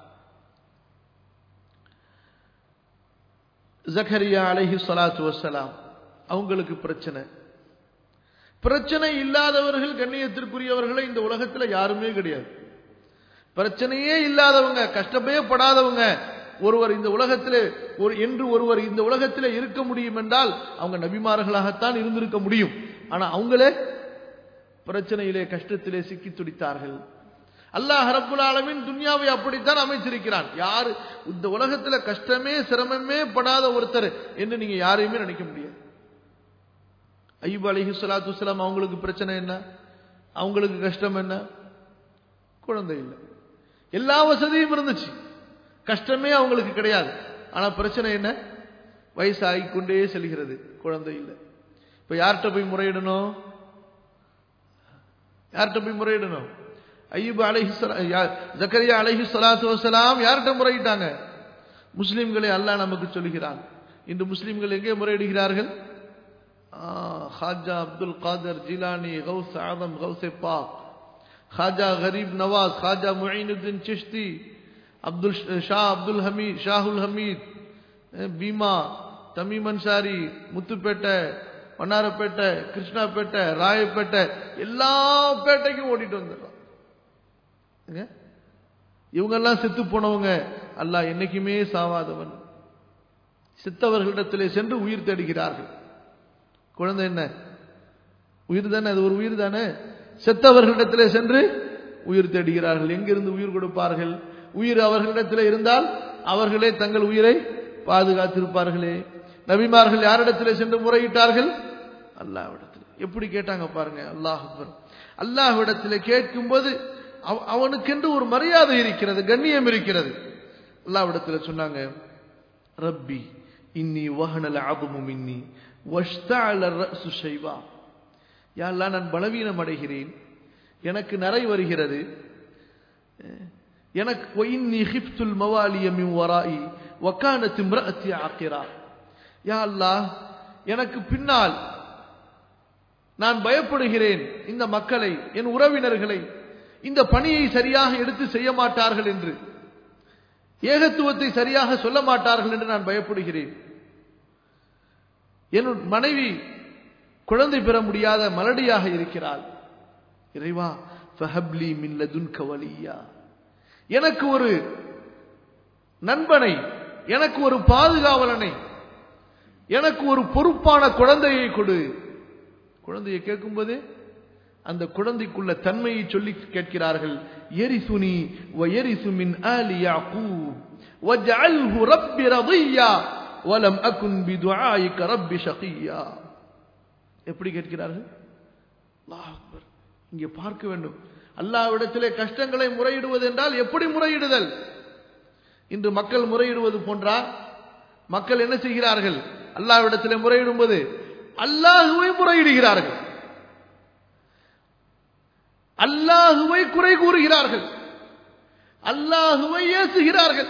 ஜக்கரியா அலஹி சலாத்து வசலாம் அவங்களுக்கு பிரச்சனை பிரச்சனை இல்லாதவர்கள் கண்ணியத்திற்குரியவர்களை இந்த உலகத்தில் யாருமே கிடையாது பிரச்சனையே இல்லாதவங்க கஷ்டமே படாதவங்க ஒருவர் இந்த உலகத்திலே ஒரு என்று ஒருவர் இந்த உலகத்திலே இருக்க முடியும் என்றால் அவங்க நபிமார்களாகத்தான் இருந்திருக்க முடியும் ஆனா அவங்களே பிரச்சனையிலே கஷ்டத்திலே சிக்கி துடித்தார்கள் அல்லாஹ் ரப்புல் ஆலமின் துன்யாவை அப்படித்தான் அமைச்சிருக்கிறான் யாரு இந்த உலகத்துல கஷ்டமே சிரமமே படாத ஒருத்தர் என்று நீங்க யாரையுமே நினைக்க முடியாது ஐயூப் அலிஹி சலாத்து வலாம் அவங்களுக்கு பிரச்சனை என்ன அவங்களுக்கு கஷ்டம் என்ன குழந்தை இல்லை எல்லா வசதியும் இருந்துச்சு கஷ்டமே அவங்களுக்கு கிடையாது ஆனா பிரச்சனை என்ன வயசு ஆகிக்கொண்டே செல்கிறது குழந்தை இல்லை இப்ப யார்கிட்ட போய் முறையிடணும் யார்கிட்ட போய் முறையிடணும் ஐயூப் அலஹி ஜக்கரியா அலஹி சலாத்து வசலாம் யார்கிட்ட முறையிட்டாங்க முஸ்லிம்களை அல்லாஹ் நமக்கு சொல்லுகிறான் இன்று முஸ்லிம்கள் எங்கே முறையிடுகிறார்கள் ஹாஜா அப்துல் காதர் ஜிலானி கௌஸ் ஆதம் கௌசே பாக் खाजा गरीब नवाज खाजा मुईनुद्दीन चिश्ती अब्दुल शाह अब्दुल हमीद शाहुल हमीद பீமா தமீம் அன்சாரி முத்துப்பேட்டை வண்ணாரப்பேட்டை கிருஷ்ணாப்பேட்டை ராயப்பேட்டை எல்லா பேட்டைக்கும் ஓடிட்டு வந்துடுறான் இவங்கெல்லாம் செத்து போனவங்க அல்லாஹ் என்னைக்குமே சாவாதவன் செத்தவர்களிடத்திலே சென்று உயிர் தேடுகிறார்கள் குழந்தை என்ன உயிர் தானே அது ஒரு உயிர் தானே செத்தவர்களிடத்திலே சென்று உயிர் தேடுகிறார்கள் எங்கிருந்து உயிர் கொடுப்பார்கள் உயிர் அவர்களிடத்தில் இருந்தால் அவர்களே தங்கள் உயிரை பாதுகாத்திருப்பார்களே நபிமார்கள் யாரிடத்திலே சென்று முறையிட்டார்கள் அல்லாஹ்விடத்தில் எப்படி கேட்டாங்க பாருங்க அல்லாஹ் அல்லாஹ்விடத்தில் கேட்கும்போது அவனுக்கென்று ஒரு மரியாதை இருக்கிறது கண்ணியம் இருக்கிறது அல்லாஹ்விடத்தில் சொன்னாங்க ரப்பி இன்னி வஹனல் ஆபமும் இன்னி வஷ்தால ரசு ஷைவா யாரெல்லாம் நான் பலவீனம் அடைகிறேன் எனக்கு நிறை வருகிறது எனக்கு ஒயின்னி ஹிப்துல் மவாலியமின் வராயி வக்கானத்து மிரத்தி ஆக்கிறா யா அல்லாஹ் எனக்கு பின்னால் நான் பயப்படுகிறேன் இந்த மக்களை என் உறவினர்களை இந்த பணியை சரியாக எடுத்து செய்ய மாட்டார்கள் என்று ஏகத்துவத்தை சரியாக சொல்ல மாட்டார்கள் என்று நான் பயப்படுகிறேன் என் மனைவி குழந்தை பெற முடியாத மலடியாக இருக்கிறாள் இறைவா ஃபஹப்லி மில்லதுன் கவலியா எனக்கு ஒரு நண்பனை எனக்கு ஒரு பாதுகாவலனை எனக்கு ஒரு பொறுப்பான குழந்தையை கொடு குழந்தையை கேட்கும்போது அந்த குழந்தைக்குள்ள தன்மையை சொல்லி கேட்கிறார்கள் எரிசுனி வ எரிசு மின் ஆலி யாக்கூப் வஜ்அல்ஹு ரப்பி ரதியா வலம் அகுன் பிதுஆயிக ரப்பி ஷகியா எப்படி கேட்கிறார்கள் அல்லாஹ் அக்பர் இங்கே பார்க்க வேண்டும் அல்லாவிடத்திலே கஷ்டங்களை முறையிடுவது என்றால் எப்படி முறையிடுதல் இன்று மக்கள் முறையிடுவது போன்றா மக்கள் என்ன செய்கிறார்கள் அல்லாவிடத்திலே முறையிடும்போது அல்லாஹுவை முறையிடுகிறார்கள் அல்லாஹுவை குறை கூறுகிறார்கள் அல்லாஹுவை ஏசுகிறார்கள்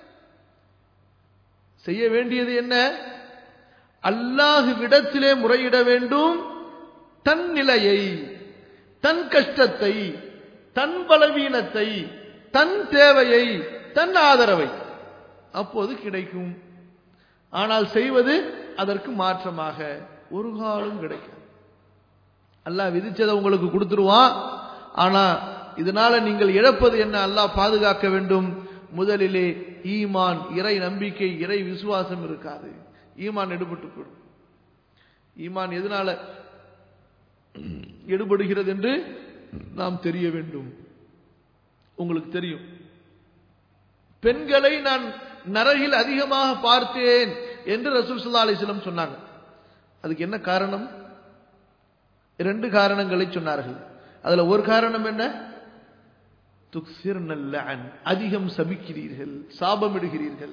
செய்ய வேண்டியது என்ன அல்லாஹுவிடத்திலே முறையிட வேண்டும் தன் நிலையை தன் கஷ்டத்தை தன் பலவீனத்தை தன் தேவையை தன் ஆதரவை அப்போது கிடைக்கும் ஆனால் செய்வது அதற்கு மாற்றமாக ஒரு காலம் கிடைக்கும் அல்லாஹ் விதிச்சதை உங்களுக்கு கொடுத்துருவான் ஆனா இதனால நீங்கள் இழப்பது என்ன அல்லாஹ் பாதுகாக்க வேண்டும் முதலிலே ஈமான் இறை நம்பிக்கை இறை விசுவாசம் இருக்காது ஈமான் எடுபட்டு போயிடும் ஈமான் எதனால எடுபடுகிறது என்று நாம் தெரிய வேண்டும் உங்களுக்கு தெரியும் பெண்களை நான் நரகில் அதிகமாக பார்த்தேன் என்று ரசூல் சல்லா அலிஸ்லம் சொன்னாங்க அதுக்கு என்ன காரணம் இரண்டு காரணங்களை சொன்னார்கள் அதுல ஒரு காரணம் என்ன துக்சிர் நல்ல அதிகம் சபிக்கிறீர்கள் சாபமிடுகிறீர்கள்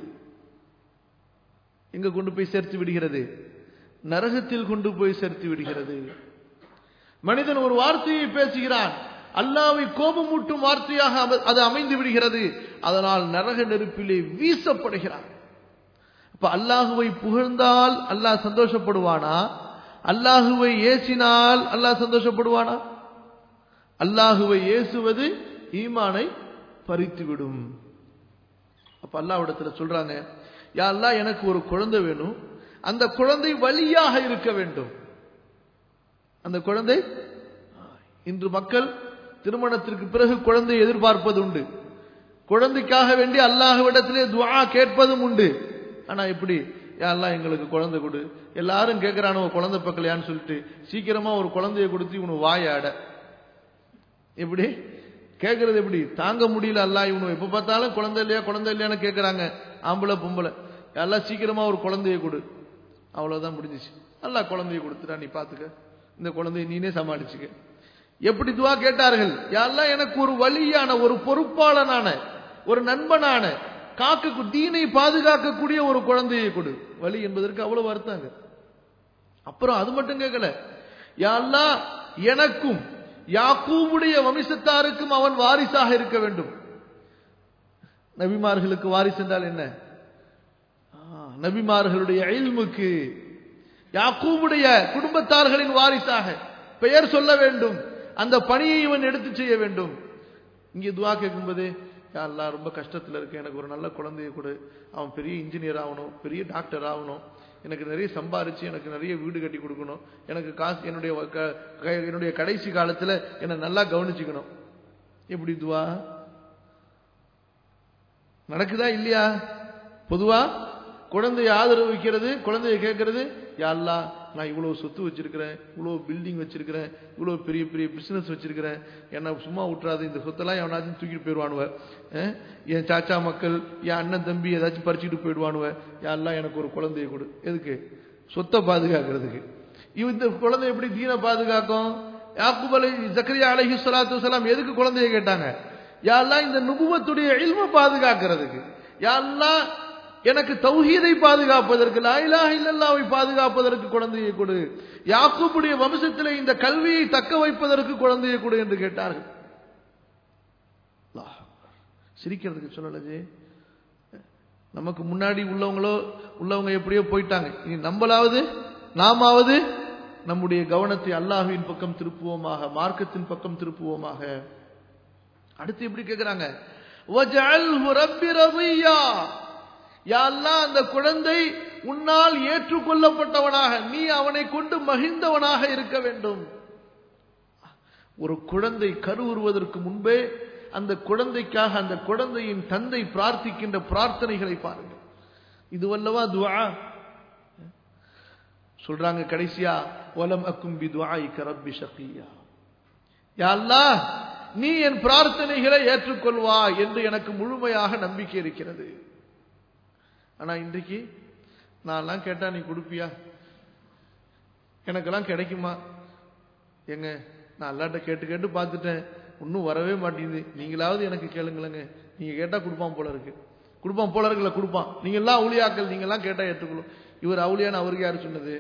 எங்க கொண்டு போய் சேர்த்து விடுகிறது நரகத்தில் கொண்டு போய் சேர்த்து விடுகிறது மனிதன் ஒரு வார்த்தையை பேசுகிறான் அல்லாவை கோபமூட்டும் வார்த்தையாக அது அமைந்து விடுகிறது அதனால் நரக நெருப்பிலே வீசப்படுகிறான் அப்ப அல்லாஹுவை புகழ்ந்தால் அல்லாஹ் சந்தோஷப்படுவானா அல்லாஹுவை ஏசினால் அல்லாஹ் சந்தோஷப்படுவானா அல்லாஹுவை ஏசுவது ஈமானை பறித்துவிடும் அப்ப அல்லாவிடத்துல சொல்றாங்க யா அல்லா எனக்கு ஒரு குழந்தை வேணும் அந்த குழந்தை வழியாக இருக்க வேண்டும் அந்த குழந்தை இன்று மக்கள் திருமணத்திற்கு பிறகு குழந்தை எதிர்பார்ப்பது உண்டு குழந்தைக்காக வேண்டி அல்லாஹ்விடத்திலே துவா கேட்பதும் உண்டு ஆனா இப்படி யாரெல்லாம் எங்களுக்கு குழந்தை கொடு எல்லாரும் கேட்கிறானோ குழந்தை பக்கலையான்னு சொல்லிட்டு சீக்கிரமா ஒரு குழந்தைய கொடுத்து இவனு வாயாட எப்படி கேட்கறது எப்படி தாங்க முடியல அல்ல இவனு எப்ப பார்த்தாலும் குழந்தை இல்லையா குழந்தை இல்லையான்னு கேட்கறாங்க ஆம்பளை பொம்பளை எல்லாம் சீக்கிரமா ஒரு குழந்தைய கொடு அவ்வளவுதான் முடிஞ்சிச்சு அல்லாஹ் குழந்தைய கொடுத்துட்டா நீ பாத்துக்க இந்த குழந்தைய நீனே சமாளிச்சுக்க எப்படி துவா கேட்டார்கள் யாரெல்லாம் எனக்கு ஒரு வழியான ஒரு பொறுப்பாளனான ஒரு நண்பனான காக்க தீனை பாதுகாக்கக்கூடிய ஒரு குழந்தையை கொடு வழி என்பதற்கு அவ்வளவு அர்த்தங்க அப்புறம் அது மட்டும் கேட்கல யாரெல்லாம் எனக்கும் யாக்கூபுடைய வம்சத்தாருக்கும் அவன் வாரிசாக இருக்க வேண்டும் நபிமார்களுக்கு வாரிசு என்றால் என்ன நபிமார்களுடைய இல்முக்கு யாக்கூபுடைய குடும்பத்தார்களின் வாரிசாக பெயர் சொல்ல வேண்டும் அந்த பணியை இவன் எடுத்து செய்ய வேண்டும் இங்கே துவா கேட்கும்போது யாரெல்லாம் ரொம்ப கஷ்டத்தில் இருக்கு எனக்கு ஒரு நல்ல குழந்தைய கொடு அவன் பெரிய இன்ஜினியர் ஆகணும் பெரிய டாக்டர் ஆகணும் எனக்கு நிறைய சம்பாரிச்சு எனக்கு நிறைய வீடு கட்டி கொடுக்கணும் எனக்கு காசு என்னுடைய என்னுடைய கடைசி காலத்தில் என்னை நல்லா கவனிச்சுக்கணும் எப்படி துவா நடக்குதா இல்லையா பொதுவா குழந்தைய ஆதரவு வைக்கிறது குழந்தைய கேட்கறது யாழ்லா நான் இவ்வளவு சொத்து வச்சிருக்கிறேன் இவ்வளவு பில்டிங் வச்சிருக்கிறேன் இவ்வளவு பெரிய பெரிய பிசினஸ் வச்சிருக்கிறேன் என்ன சும்மா விட்டுறாது இந்த சொத்தெல்லாம் எவனாச்சும் தூக்கிட்டு போயிடுவானுவ என் சாச்சா மக்கள் என் அண்ணன் தம்பி ஏதாச்சும் பறிச்சுட்டு போயிடுவானுவ யாரெல்லாம் எனக்கு ஒரு குழந்தைய கொடு எதுக்கு சொத்தை பாதுகாக்கிறதுக்கு இந்த குழந்தை எப்படி தீன பாதுகாக்கும் யாக்குப் அலை ஜக்கரியா அலஹி சலாத்து வலாம் எதுக்கு குழந்தைய கேட்டாங்க யாரெல்லாம் இந்த நுபுவத்துடைய இல்ம பாதுகாக்கிறதுக்கு யாரெல்லாம் எனக்கு தௌஹீதை பாதுகாப்பதற்கு லாயிலாக இல்லல்லாவை பாதுகாப்பதற்கு குழந்தையை கொடு யாக்கூப்புடைய வம்சத்தில் இந்த கல்வியை தக்க வைப்பதற்கு குழந்தையை கொடு என்று கேட்டார்கள் சிரிக்கிறதுக்கு சொல்லலஜே நமக்கு முன்னாடி உள்ளவங்களோ உள்ளவங்க எப்படியோ போயிட்டாங்க இனி நம்மளாவது நாமாவது நம்முடைய கவனத்தை அல்லாஹுவின் பக்கம் திருப்புவோமாக மார்க்கத்தின் பக்கம் திருப்புவோமாக அடுத்து எப்படி கேட்கிறாங்க யாரெல்லாம் அந்த குழந்தை உன்னால் ஏற்றுக்கொள்ளப்பட்டவனாக நீ அவனை கொண்டு மகிழ்ந்தவனாக இருக்க வேண்டும் ஒரு குழந்தை கருவுறுவதற்கு முன்பே அந்த குழந்தைக்காக அந்த குழந்தையின் தந்தை பிரார்த்திக்கின்ற பிரார்த்தனைகளை பாருங்கள் இதுவல்லவா துவா சொல்றாங்க கடைசியா வலம் அக்கும் பி துவாய்க்க ரப்பி ஷகியா யாழ்லா நீ என் பிரார்த்தனைகளை ஏற்றுக்கொள்வா என்று எனக்கு முழுமையாக நம்பிக்கை இருக்கிறது ஆனா இன்றைக்கு நான்லாம் கேட்டா நீ கொடுப்பியா எனக்கெல்லாம் கிடைக்குமா எங்க நான் அல்லாட்ட கேட்டு கேட்டு பார்த்துட்டேன் இன்னும் வரவே மாட்டேங்குது நீங்களாவது எனக்கு கேளுங்களேங்க நீங்க கேட்டா கொடுப்பான் போல இருக்கு கொடுப்பான் போல இருக்குல்ல கொடுப்பான் நீங்க எல்லாம் அவுளியாக்கள் நீங்க எல்லாம் கேட்டா ஏற்றுக்கொள்ளும் இவர் அவுளியான்னு அவருக்கு யாரு சொன்னது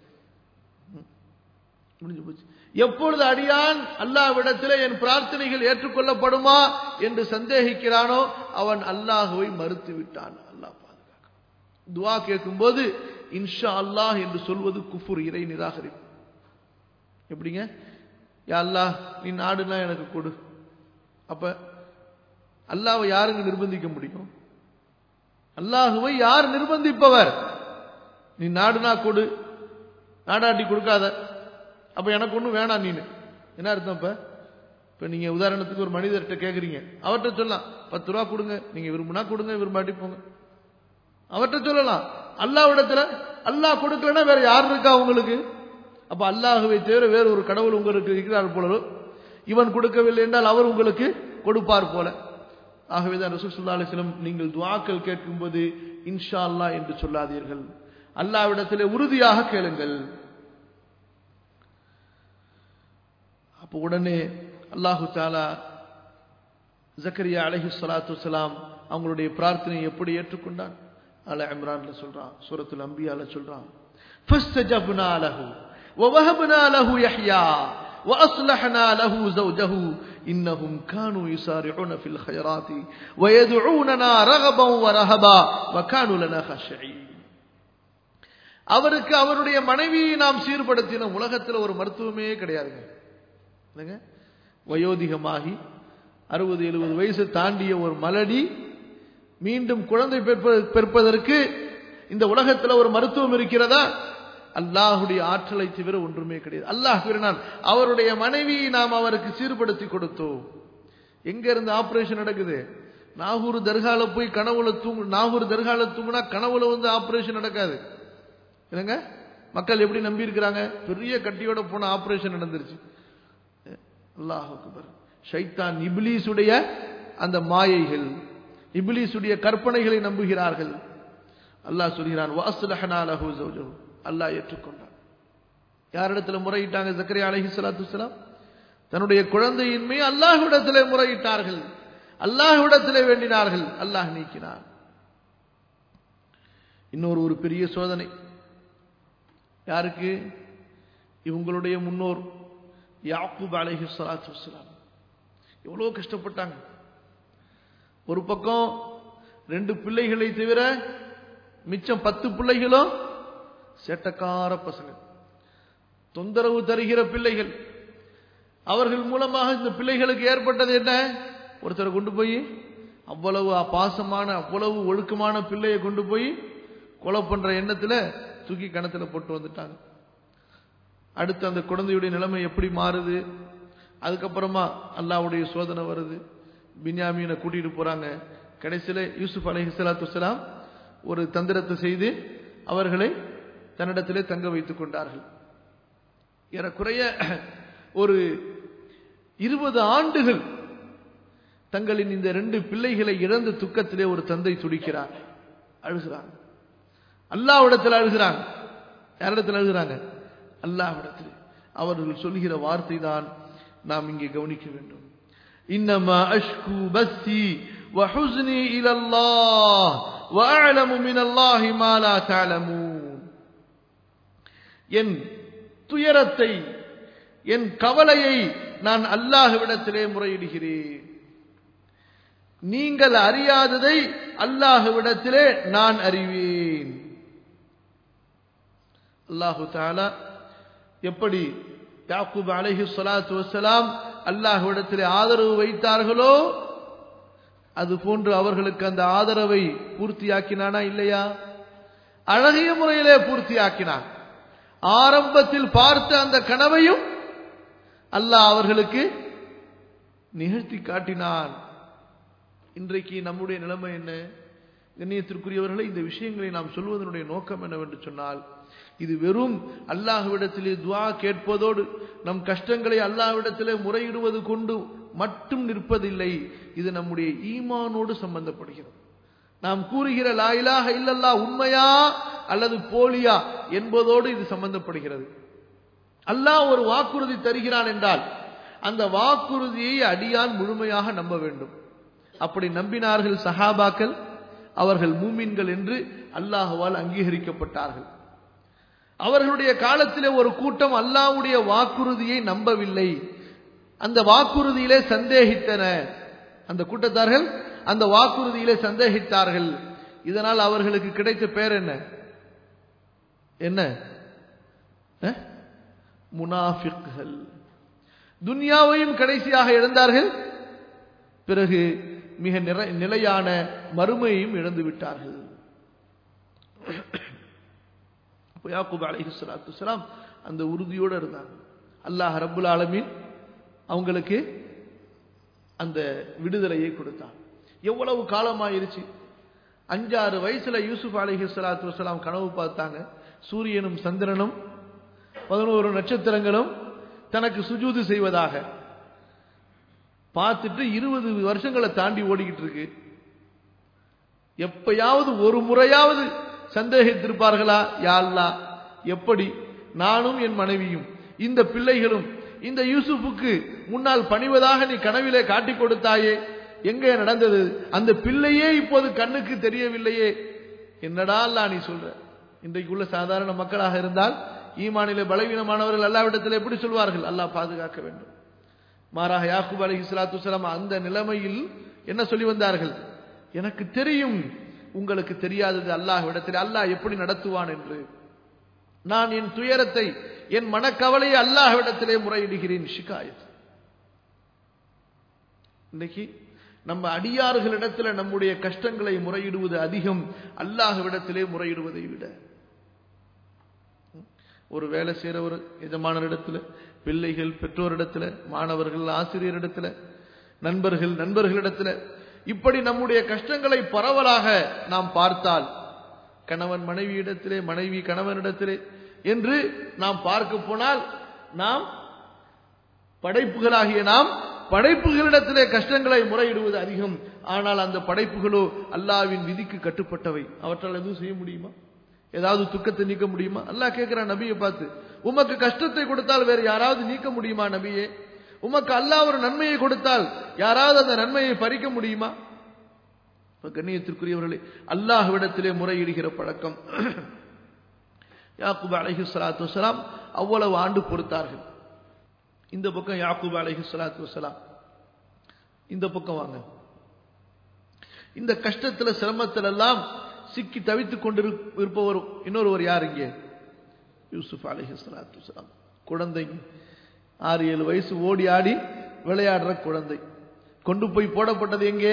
முடிஞ்சு போச்சு எப்பொழுது அடியான் அல்லாவிடத்தில் என் பிரார்த்தனைகள் ஏற்றுக்கொள்ளப்படுமா என்று சந்தேகிக்கிறானோ அவன் அல்லாஹுவை மறுத்து விட்டான் அல்லாஹ் பாதுகாக்க துவா கேட்கும்போது இன்ஷா அல்லாஹ் என்று சொல்வது குஃபுர் இறை நிராகரிப்பு எப்படிங்க யா அல்லாஹ் நீ நாடுனா எனக்கு கொடு அப்ப அல்லாவை யாருங்க நிர்பந்திக்க முடியும் அல்லாஹுவை யார் நிர்பந்திப்பவர் நீ நாடுனா கொடு நாடாட்டி கொடுக்காத அப்ப எனக்கு ஒன்றும் வேணாம் நீனு என்ன அர்த்தம் இப்ப இப்ப நீங்க உதாரணத்துக்கு ஒரு மனிதர்கிட்ட கேக்குறீங்க அவர்கிட்ட சொல்லலாம் பத்து ரூபா கொடுங்க நீங்க விரும்பினா கொடுங்க விரும்பாட்டி போங்க அவர்கிட்ட சொல்லலாம் அல்லாவிடத்துல அல்லாஹ் கொடுக்கலன்னா வேற யார் இருக்கா உங்களுக்கு அப்ப அல்லாஹுவை தவிர வேற ஒரு கடவுள் உங்களுக்கு இருக்கிறார் போலோ இவன் கொடுக்கவில்லை என்றால் அவர் உங்களுக்கு கொடுப்பார் போல ஆகவேதான் ரசூல் சுல்லா அலிஸ்லம் நீங்கள் துவாக்கள் கேட்கும்போது இன்ஷா அல்லா என்று சொல்லாதீர்கள் அல்லாவிடத்திலே உறுதியாக கேளுங்கள் அப்போ உடனே அல்லாஹு தாலா ஜக்கரியா அலஹி சலாத்து வலாம் அவங்களுடைய பிரார்த்தனையை எப்படி ஏற்றுக்கொண்டான் அல இம்ரான்ல சொல்றான் சூரத்துல் அம்பியால சொல்றான் فاستجبنا له ووهبنا له يحيى وأصلحنا له زوجه إنهم كانوا يسارعون في الخيرات ويدعوننا رغبا ورهبا وكانوا لنا خاشعين அவருக்கு அவருடைய மனைவியை நாம் சீர்படுத்தின உலகத்தில் ஒரு மருத்துவமே கிடையாதுங்க என்னங்க வயோதிகமாகி அறுபது எழுபது வயசு தாண்டிய ஒரு மலடி மீண்டும் குழந்தை பெற்பதற்கு இந்த உலகத்தில் ஒரு மருத்துவம் இருக்கிறதா அல்லாஹுடைய ஆற்றலை தவிர ஒன்றுமே கிடையாது அல்லாஹ் கூறினான் அவருடைய மனைவியை நாம் அவருக்கு சீர்படுத்தி கொடுத்தோம் எங்க இருந்து ஆபரேஷன் நடக்குது நாகூர் தர்கால போய் கனவுல தூங்கு நாகூர் தர்கால தூங்குனா கனவுல வந்து ஆபரேஷன் நடக்காது என்னங்க மக்கள் எப்படி நம்பி இருக்கிறாங்க பெரிய கட்டியோட போன ஆபரேஷன் நடந்துருச்சு அல்லாஹ் ஷைத்தான் இப்லீஸுடைய அந்த மாயைகள் இப்லீஸுடைய கற்பனைகளை நம்புகிறார்கள் அல்லாஹ் சொல்கிறான் வாசுலஹனா லஹு ஜௌஜஹு அல்லாஹ் ஏற்றுக்கொண்டான் யாரிடத்துல முறையிட்டாங்க ஜக்கரியா அலஹி சலாத்து தன்னுடைய குழந்தையின்மை அல்லாஹ்விடத்திலே முறையிட்டார்கள் அல்லாஹ்விடத்திலே வேண்டினார்கள் அல்லாஹ் நீக்கினார் இன்னொரு ஒரு பெரிய சோதனை யாருக்கு இவங்களுடைய முன்னோர் யாக்கூப் அலஹி சலாத்து வலாம் எவ்வளோ கஷ்டப்பட்டாங்க ஒரு பக்கம் ரெண்டு பிள்ளைகளை தவிர மிச்சம் பத்து பிள்ளைகளும் சேட்டக்கார பசங்க தொந்தரவு தருகிற பிள்ளைகள் அவர்கள் மூலமாக இந்த பிள்ளைகளுக்கு ஏற்பட்டது என்ன ஒருத்தரை கொண்டு போய் அவ்வளவு பாசமான அவ்வளவு ஒழுக்கமான பிள்ளையை கொண்டு போய் கொலை பண்ற எண்ணத்துல தூக்கி கணத்துல போட்டு வந்துட்டாங்க அடுத்து அந்த குழந்தையுடைய நிலைமை எப்படி மாறுது அதுக்கப்புறமா அல்லாவுடைய சோதனை வருது பின்யாமீனை கூட்டிட்டு போறாங்க கடைசியில யூசுப் அலஹி சலாத்து வலாம் ஒரு தந்திரத்தை செய்து அவர்களை தன்னிடத்திலே தங்க வைத்துக் கொண்டார்கள் ஏறக்குறைய ஒரு இருபது ஆண்டுகள் தங்களின் இந்த ரெண்டு பிள்ளைகளை இழந்த துக்கத்திலே ஒரு தந்தை துடிக்கிறார் அழுகிறாங்க அல்லாவிடத்தில் அழுகிறாங்க யாரிடத்தில் அழுகிறாங்க அல்லாவிடத்தில் அவர்கள் சொல்லுகிற வார்த்தை தான் நாம் இங்கே கவனிக்க வேண்டும் இன்னமா அஷ்கு பஸ்ஸி وحزني إلى الله وأعلم من الله ما لا تعلمون என் துயரத்தை என் கவலையை நான் அல்லாஹுவிடத்திலே முறையிடுகிறேன் நீங்கள் அறியாததை அல்லாஹுவிடத்திலே நான் அறிவேன் அல்லாஹு தாலா எப்படி யாக்கூப் அலஹி சொலாத்து வசலாம் அல்லாஹுவிடத்திலே ஆதரவு வைத்தார்களோ அது போன்று அவர்களுக்கு அந்த ஆதரவை பூர்த்தியாக்கினானா இல்லையா அழகிய முறையிலே பூர்த்தியாக்கினான் ஆரம்பத்தில் பார்த்த அந்த கனவையும் அல்லாஹ் அவர்களுக்கு நிகழ்த்தி காட்டினான் இன்றைக்கு நம்முடைய நிலைமை என்ன கண்ணியத்திற்குரியவர்களை இந்த விஷயங்களை நாம் சொல்வதனுடைய நோக்கம் என்னவென்று சொன்னால் இது வெறும் அல்லாஹ்விடத்திலே துவா கேட்பதோடு நம் கஷ்டங்களை அல்லாஹ்விடத்திலே முறையிடுவது கொண்டு மட்டும் நிற்பதில்லை இது நம்முடைய ஈமானோடு சம்பந்தப்படுகிறது நாம் கூறுகிற லாயிலாக இல்லல்லா உண்மையா அல்லது போலியா என்பதோடு இது சம்பந்தப்படுகிறது அல்லாஹ் ஒரு வாக்குறுதி தருகிறான் என்றால் அந்த வாக்குறுதியை அடியான் முழுமையாக நம்ப வேண்டும் அப்படி நம்பினார்கள் சஹாபாக்கள் அவர்கள் மூமின்கள் என்று அல்லாஹுவால் அங்கீகரிக்கப்பட்டார்கள் அவர்களுடைய காலத்திலே ஒரு கூட்டம் அல்லாவுடைய வாக்குறுதியை நம்பவில்லை அந்த வாக்குறுதியிலே சந்தேகித்தன அந்த கூட்டத்தார்கள் அந்த வாக்குறுதியிலே சந்தேகித்தார்கள் இதனால் அவர்களுக்கு கிடைத்த பேர் என்ன என்ன முனாஃபிக்கள் துன்யாவையும் கடைசியாக இழந்தார்கள் பிறகு மிக நிலையான மறுமையையும் இழந்து விட்டார்கள் யாக்கூப் அலஹி சலாத்து வலாம் அந்த உறுதியோடு இருந்தாங்க அல்லாஹ் ரபுல் ஆலமீன் அவங்களுக்கு அந்த விடுதலையை கொடுத்தான் எவ்வளவு காலமாயிருச்சு அஞ்சாறு வயசுல யூசுப் அலஹி சலாத்து வலாம் கனவு பார்த்தாங்க சூரியனும் சந்திரனும் பதினோரு நட்சத்திரங்களும் தனக்கு சுஜூது செய்வதாக பார்த்துட்டு இருபது வருஷங்களை தாண்டி ஓடிக்கிட்டு இருக்கு எப்பயாவது ஒரு முறையாவது சந்தேகித்திருப்பார்களா யாழ்லா எப்படி நானும் என் மனைவியும் இந்த பிள்ளைகளும் இந்த யூசுஃபுக்கு முன்னால் பணிவதாக நீ கனவிலே காட்டிக் கொடுத்தாயே எங்கே நடந்தது அந்த பிள்ளையே இப்போது கண்ணுக்கு தெரியவில்லையே என்னடா அல்லா நீ சொல்ற இன்றைக்குள்ள சாதாரண மக்களாக இருந்தால் ஈமானிலே பலவீனமானவர்கள் அல்லாவிடத்தில் எப்படி சொல்வார்கள் அல்லாஹ் பாதுகாக்க வேண்டும் மாறாக யாக்கூப் அலி இஸ்லாத்து வலாம் அந்த நிலைமையில் என்ன சொல்லி வந்தார்கள் எனக்கு தெரியும் உங்களுக்கு தெரியாதது அல்லாஹ்விடத்தில் அல்லாஹ் எப்படி நடத்துவான் என்று நான் என் துயரத்தை என் மனக்கவலையை அல்லாஹ்விடத்திலே முறையிடுகிறேன் ஷிகாயத் இன்னைக்கு நம்ம அடியார்களிடத்துல நம்முடைய கஷ்டங்களை முறையிடுவது அதிகம் அல்லாஹ்விடத்திலே முறையிடுவதை விட ஒரு வேலை செய்யற ஒரு எஜமானரிடத்துல பிள்ளைகள் பெற்றோரிடத்துல மாணவர்கள் ஆசிரியரிடத்துல நண்பர்கள் நண்பர்களிடத்துல இப்படி நம்முடைய கஷ்டங்களை பரவலாக நாம் பார்த்தால் கணவன் மனைவியிடத்திலே மனைவி கணவனிடத்திலே என்று நாம் பார்க்க போனால் நாம் படைப்புகளாகிய நாம் படைப்புகளிடத்திலே கஷ்டங்களை முறையிடுவது அதிகம் ஆனால் அந்த படைப்புகளோ அல்லாவின் விதிக்கு கட்டுப்பட்டவை அவற்றால் எதுவும் செய்ய முடியுமா ஏதாவது துக்கத்தை நீக்க முடியுமா அல்லாஹ் கேட்கிறான் நபியை பார்த்து உமக்கு கஷ்டத்தை கொடுத்தால் வேற யாராவது நீக்க முடியுமா நபியே உமக்கு அல்லாஹ் ஒரு நன்மையை கொடுத்தால் யாராவது அந்த நன்மையை பறிக்க முடியுமா இப்ப கண்ணியத்திற்குரியவர்களே அல்லாஹ்விடத்திலே முறையிடுகிற பழக்கம் யாக்கூப் அலைஹி ஸலாத்து வஸலாம் அவ்வளவு ஆண்டு பொறுத்தார்கள் இந்த பக்கம் யாக்கூப் அலைஹி ஸலாத்து வஸலாம் இந்த பக்கம் வாங்க இந்த கஷ்டத்துல சிரமத்துல எல்லாம் சிக்கி தவித்துக் கொண்டிருப்பவர் இன்னொருவர் யார் இங்கே யூசுப் அலைஹி ஸலாத்து வஸலாம் குழந்தைங்க ஆறு ஏழு வயசு ஓடி ஆடி விளையாடுற குழந்தை கொண்டு போய் போடப்பட்டது எங்கே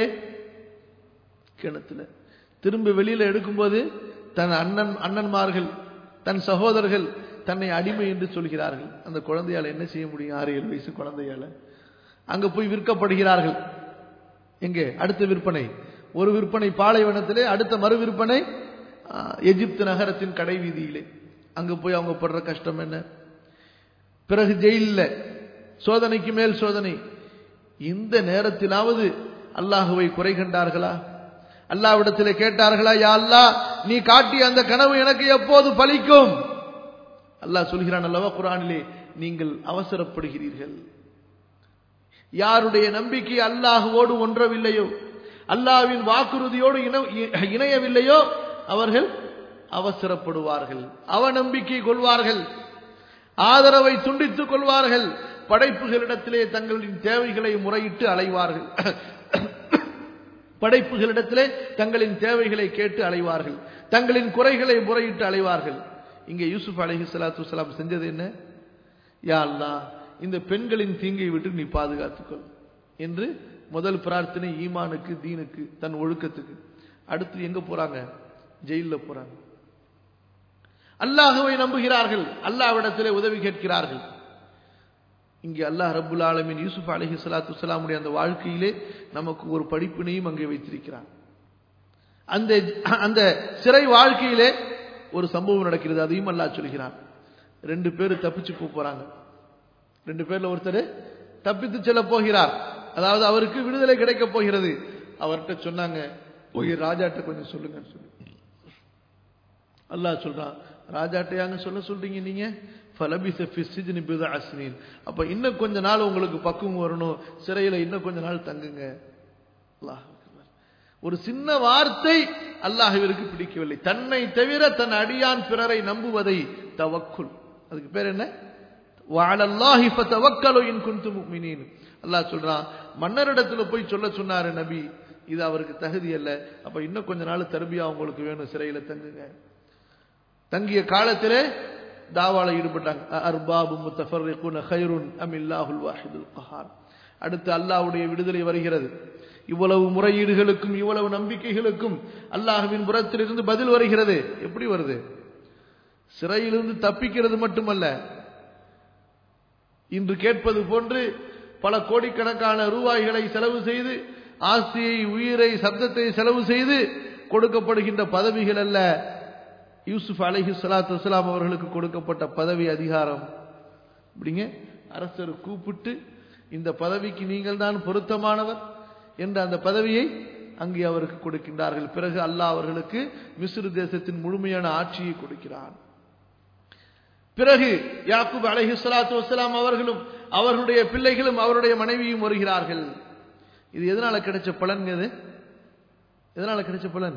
கிணத்துல திரும்ப வெளியில எடுக்கும்போது தன் அண்ணன் அண்ணன்மார்கள் தன் சகோதரர்கள் தன்னை அடிமை என்று சொல்கிறார்கள் அந்த குழந்தையால என்ன செய்ய முடியும் ஆறு ஏழு வயசு குழந்தையால அங்க போய் விற்கப்படுகிறார்கள் எங்கே அடுத்த விற்பனை ஒரு விற்பனை பாலைவனத்திலே அடுத்த மறு விற்பனை ஆ, எகிப்து நகரத்தின் கடை வீதியிலே அங்க போய் அவங்க படுற கஷ்டம் என்ன பிறகு ஜெயிலில் சோதனைக்கு மேல் சோதனை இந்த நேரத்திலாவது அல்லாஹுவை குறை கண்டார்களா அல்லாவிடத்திலே கேட்டார்களா யா அல்லாஹ் நீ காட்டிய அந்த கனவு எனக்கு எப்போது பலிக்கும் அல்லாஹ் சொல்கிறான் அல்லவா குரானிலே நீங்கள் அவசரப்படுகிறீர்கள் யாருடைய நம்பிக்கை அல்லாஹுவோடு ஒன்றவில்லையோ அல்லாஹ்வின் வாக்குறுதியோடு இண- இணையவில்லையோ அவர்கள் அவசரப்படுவார்கள் அவநம்பிக்கை கொள்வார்கள் ஆதரவை துண்டித்துக் கொள்வார்கள் படைப்புகளிடத்திலே தங்களின் தேவைகளை முறையிட்டு அலைவார்கள் படைப்புகளிடத்திலே தங்களின் தேவைகளை கேட்டு அலைவார்கள் தங்களின் குறைகளை முறையிட்டு அலைவார்கள் இங்கே யூசுப் அலைஹி ஸலாத்து வஸலாம் செஞ்சது என்ன யா அல்லாஹ் இந்த பெண்களின் தீங்கை விட்டு நீ பாதுகாத்துக்கொள் என்று முதல் பிரார்த்தனை ஈமானுக்கு தீனுக்கு தன் ஒழுக்கத்துக்கு அடுத்து எங்க போறாங்க ஜெயில்ல போறாங்க அல்லாஹுவை நம்புகிறார்கள் அல்லாஹ்விடத்திலே உதவி கேட்கிறார்கள் இங்கே அல்லாஹ் ரப்புல் ஆலமீன் யூசுப் அலைஹி ஸலாத்து வஸலாமுடைய அந்த வாழ்க்கையிலே நமக்கு ஒரு படிப்பினையும் அங்கே வைத்திருக்கிறார் அந்த அந்த சிறை வாழ்க்கையிலே ஒரு சம்பவம் நடக்கிறது அதையும் அல்லாஹ் சொல்கிறான் ரெண்டு பேர் தப்பிச்சு போப் போறாங்க ரெண்டு பேர்ல ஒருத்தர் தப்பித்து செல்ல போகிறார் அதாவது அவருக்கு விடுதலை கிடைக்க போகிறது அவர்கிட்ட சொன்னாங்க போய் ராஜாட்ட கொஞ்சம் சொல்லுங்கன்னு சொல்லி அல்லாஹ் சொல்றான் ராஜாட்டையாங்க சொல்ல சொல்றீங்க நீங்க ஃபலபிஸ ஃபி சிஜ்னி பிதா அஸ்னீன் அப்ப இன்னும் கொஞ்ச நாள் உங்களுக்கு பக்குவம் வரணும் சிறையில இன்னும் கொஞ்ச நாள் தங்குங்க அல்லாஹ் அக்பர். ஒரு சின்ன வார்த்தை அல்லாஹ்விற்கு பிடிக்கவில்லை தன்னை தவிர தன் அடியான் பிறரை நம்புவதை தவக்குல் அதுக்கு பேர் என்ன வஅலல்லாஹி ஃபதவக்கலு இன் குன்தும் முஃமினீன் அல்லாஹ் சொல்றான் மன்னரிடத்துல போய் சொல்ல சொன்னாரு நபி இது அவருக்கு தகுதி அல்ல அப்ப இன்னும் கொஞ்ச நாள் தர்பியா உங்களுக்கு வேணும் சிறையில தங்குங்க தங்கிய காலத்திலே தாவால ஈடுபட்டாங்க அர்பாபு முத்தஃபர்ரிகுன ഖൈറുൻ அம் இல்லாஹுல் வாஹிதுல் கஹார் அடுத்து அல்லாஹ்வுடைய விடுதலை வருகிறது இவ்வளவு முறையீடுகளுக்கும் இவ்வளவு நம்பிக்கைகளுக்கும் அல்லாஹ்வின் புறத்திலிருந்து பதில் வருகிறது எப்படி வருது சிறையிலிருந்து தப்பிக்கிறது மட்டுமல்ல இன்று கேட்பது போன்று பல கோடிக்கணக்கான ரூபாய்களை செலவு செய்து ஆஸ்தியை உயிரை சப்தத்தை செலவு செய்து கொடுக்கப்படுகின்ற பதவிகள் அல்ல யூசுப் அலைஹி ஸலாத்து வஸலாம் அவர்களுக்கு கொடுக்கப்பட்ட பதவி அதிகாரம் அப்படிங்க அரசர் கூப்பிட்டு இந்த பதவிக்கு நீங்கள் தான் பொருத்தமானவர் என்ற அந்த பதவியை அங்கே அவருக்கு கொடுக்கின்றார்கள் பிறகு அல்லாஹ் அவர்களுக்கு மிஸ்ர் தேசத்தின் முழுமையான ஆட்சியை கொடுக்கிறான் பிறகு யாக்கூப் அலைஹி ஸலாத்து வஸலாம் அவர்களும் அவர்களுடைய பிள்ளைகளும் அவருடைய மனைவியும் வருகிறார்கள் இது எதனால கிடைச்ச பலன் இது எதனால கிடைச்ச பலன்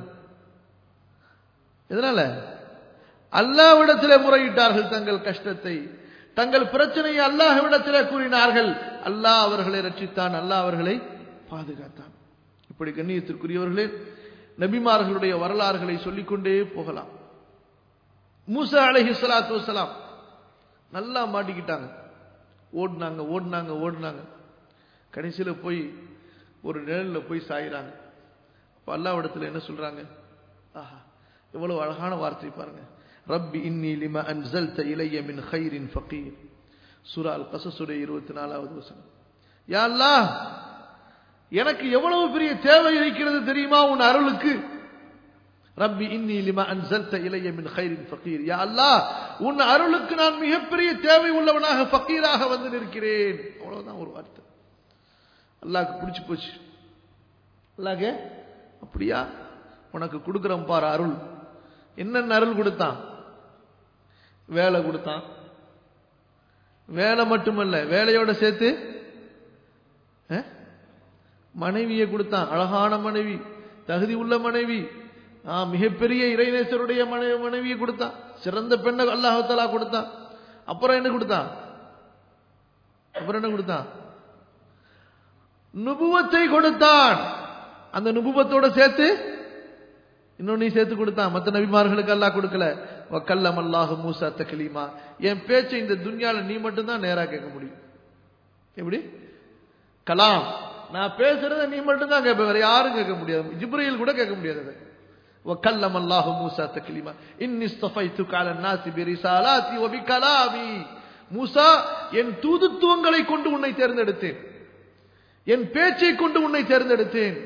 எதனால அல்லாஹ்விடத்திலே முறையிட்டார்கள் தங்கள் கஷ்டத்தை தங்கள் பிரச்சனையை அல்லாஹ்விடத்திலே கூறினார்கள் அல்லாஹ் அவர்களை ரட்சித்தான் அல்லாஹ் அவர்களை பாதுகாத்தான் இப்படி கண்ணியத்திற்குரியவர்களே நபிமார்களுடைய வரலாறுகளை சொல்லிக்கொண்டே போகலாம் மூசா அலைஹி ஸலாத்து வஸலாம் நல்லா மாட்டிக்கிட்டாங்க ஓடுனாங்க ஓடுனாங்க ஓடுனாங்க கடைசியில போய் ஒரு நிழல்ல போய் சாயிறாங்க அப்ப அல்லாஹ்விடத்துல என்ன சொல்றாங்க ஆஹா எவ்வளவு அழகான வார்த்தை பாருங்க ரப்பி இன்னி லிமா அன்சல்த இலைய மின் ஹைரின் ஃபகீர் சூரா அல் கசசுடைய இருபத்தி நாலாவது வசனம் யா அல்லாஹ் எனக்கு எவ்வளவு பெரிய தேவை இருக்கிறது தெரியுமா உன் அருளுக்கு ரப்பி இன்னி லிமா அன்சல்த இலைய மின் ஹைரின் ஃபகீர் யா அல்லாஹ் உன் அருளுக்கு நான் மிகப்பெரிய தேவை உள்ளவனாக ஃபகீராக வந்து நிற்கிறேன் அவ்வளவுதான் ஒரு வார்த்தை அல்லாஹ்க்கு பிடிச்சு போச்சு அல்லாஹ்க்கு அப்படியா உனக்கு கொடுக்குறேன் பார் அருள் என்னென்ன அருள் கொடுத்தான் வேலை கொடுத்தான் வேலை மட்டுமல்ல வேலையோட சேர்த்து அஹ், மனைவியை கொடுத்தான் அழகான மனைவி தகுதி உள்ள மனைவி ஆ, மிகப்பெரிய இறைநேசருடைய மனைவி மனைவியை கொடுத்தான் சிறந்த பெண்ணை அல்லாஹாலா கொடுத்தான் அப்புறம் என்ன கொடுத்தான் அப்புறம் என்ன கொடுத்தான் நுபுவத்தை கொடுத்தான் அந்த நுபுவத்தோட சேர்த்து இன்னொன்னு சேர்த்து கொடுத்தான் மற்ற நபிமார்களுக்கு அல்லாஹ் கொடுக்கல வக்கல்லம் அல்லாஹு மூசா தக்லீமா என் பேச்சை இந்த துன்யால நீ மட்டும்தான் நேரா கேட்க முடியும் எப்படி கலாம் நான் பேசுறத நீ மட்டும்தான் கேட்ப வேற யாரும் கேட்க முடியாது ஜிப்ரீல் கூட கேட்க முடியாது அதை. وكلم الله موسى تكليما اني اصطفيتك على الناس برسالاتي وبكلامي மூசா என் தூதுத்துவங்களை கொண்டு உன்னை தேர்ந்தெடுத்தேன் என் பேச்சை கொண்டு உன்னை தேர்ந்தெடுத்தேன்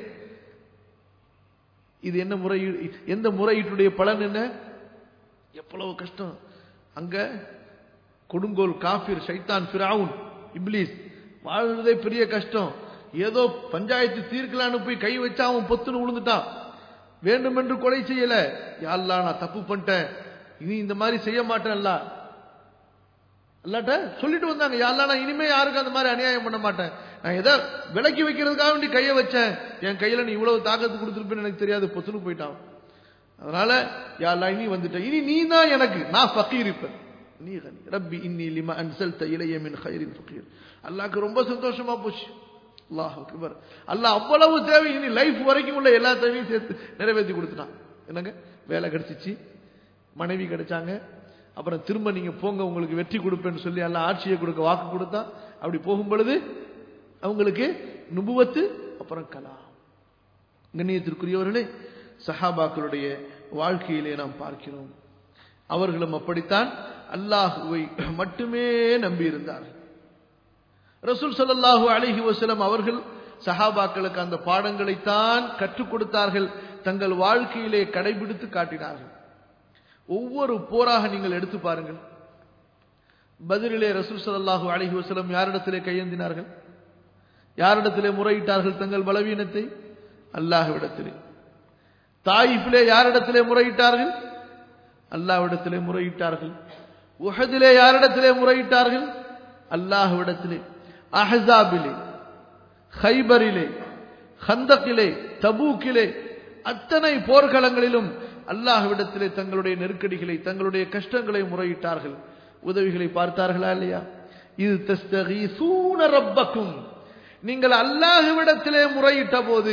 இது என்ன முறையீடு எந்த முறையீட்டுடைய பலன் என்ன எவ்வளவு கஷ்டம் அங்க கொடுங்கோல் காஃபிர் ஷைத்தான் ஃபிரவுன் இப்லீஸ் வாழ்றதே பெரிய கஷ்டம் ஏதோ பஞ்சாயத்து தீர்க்கலான்னு போய் கை வச்சா அவன் பொத்துன்னு விழுந்துட்டான் வேண்டுமென்று கொலை செய்யல யாழ்லா நான் தப்பு பண்ணிட்டேன் இனி இந்த மாதிரி செய்ய மாட்டேன்ல அல்லாட்ட சொல்லிட்டு வந்தாங்க யாழ்லா நான் இனிமே யாருக்கும் அந்த மாதிரி அநியாயம் பண்ண மாட்டேன் நான் எதை விலக்கி வைக்கிறதுக்காக வேண்டி கையை வச்சேன் என் கையில நீ இவ்வளவு தாக்கத்து கொடுத்துருப்பேன்னு எனக்கு தெரியாது பொத்துன்னு போயிட்டான் அதனால யாழ்லா இனி வந்துட்டேன் இனி நீ தான் எனக்கு நான் ஃபக்கீர் இப்ப நீ கனி ரப்பி இன்னி லிமா அன்சல்த இலைய மின் ஹைரின் ஃபக்கீர் அல்லாஹ்க்கு ரொம்ப சந்தோஷமா போச்சு அல்லாஹ் அக்பர் அல்லாஹ் அவ்வளவு தேவை இனி லைஃப் வரைக்கும் உள்ள எல்லா தேவையும் சேர்த்து நிறைவேற்றி கொடுத்துட்டான் என்னங்க வேலை கிடைச்சிச்சு மனைவி கிடைச்சாங்க அப்புறம் திரும்ப நீங்க போங்க உங்களுக்கு வெற்றி கொடுப்பேன்னு சொல்லி எல்லாம் ஆட்சியை கொடுக்க வாக்கு கொடுத்தா அப்படி போகும் பொழுது அவங்களுக்கு நுபுவத்து அப்புறம் கலாம் கண்ணியத்திற்குரியவர்களே சஹாபாக்களுடைய வாழ்க்கையிலே நாம் பார்க்கிறோம் அவர்களும் அப்படித்தான் அல்லாஹுவை மட்டுமே நம்பியிருந்தார்கள் ரசூல் ஸல்லல்லாஹு அலைஹி வஸல்லம் அவர்கள் சஹாபாக்களுக்கு அந்த பாடங்களைத்தான் கற்றுக் கொடுத்தார்கள் தங்கள் வாழ்க்கையிலே கடைபிடித்து காட்டினார்கள் ஒவ்வொரு போராக நீங்கள் எடுத்து பாருங்கள் பதிலிலே ரசூல் ஸல்லல்லாஹு அலைஹி வஸல்லம் யாரிடத்திலே கையேந்தினார்கள் யாரிடத்திலே முறையிட்டார்கள் தங்கள் பலவீனத்தை அல்லாஹ்விடத்திலே தாயிஃபிலே யாரிடத்திலே முறையிட்டார்கள் அல்லாஹ்விடத்திலே முறையிட்டார்கள் உஹதிலே யாரிடத்திலே முறையிட்டார்கள் அல்லாஹ்விடத்திலே அஹ்ஸாபிலே ஹைபரிலே ஹந்தக்கிலே தபூக்கிலே அத்தனை போர்க்களங்களிலும் அல்லாஹ்விடத்திலே தங்களுடைய நெருக்கடிகளை தங்களுடைய கஷ்டங்களை முறையிட்டார்கள் உதவிகளை பார்த்தார்களா இல்லையா இது தஸ்தகீசூன ரப்பக்கும் நீங்கள் அல்லாஹ்விடத்திலே முறையிட்ட போது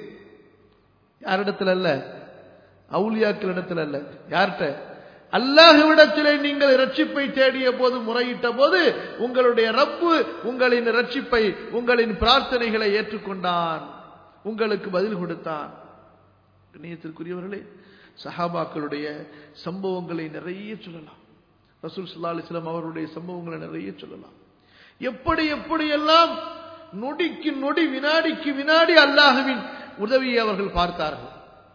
யாரிடத்தில் அல்ல அவுலியாக்கள் இடத்துல அல்ல யார்கிட்ட அல்லாஹுவிடத்திலே நீங்கள் ரட்சிப்பை தேடிய போது முறையிட்ட போது உங்களுடைய ரப்பு உங்களின் ரட்சிப்பை உங்களின் பிரார்த்தனைகளை ஏற்றுக்கொண்டான் உங்களுக்கு பதில் கொடுத்தான் கண்ணியத்திற்குரியவர்களே சஹாபாக்களுடைய சம்பவங்களை நிறைய சொல்லலாம் ரசூல் சுல்லா அலிஸ்லாம் அவருடைய சம்பவங்களை நிறைய சொல்லலாம் எப்படி எப்படியெல்லாம் நொடிக்கு நொடி வினாடிக்கு வினாடி அல்லாஹுவின் உதவியை அவர்கள் பார்த்தார்கள்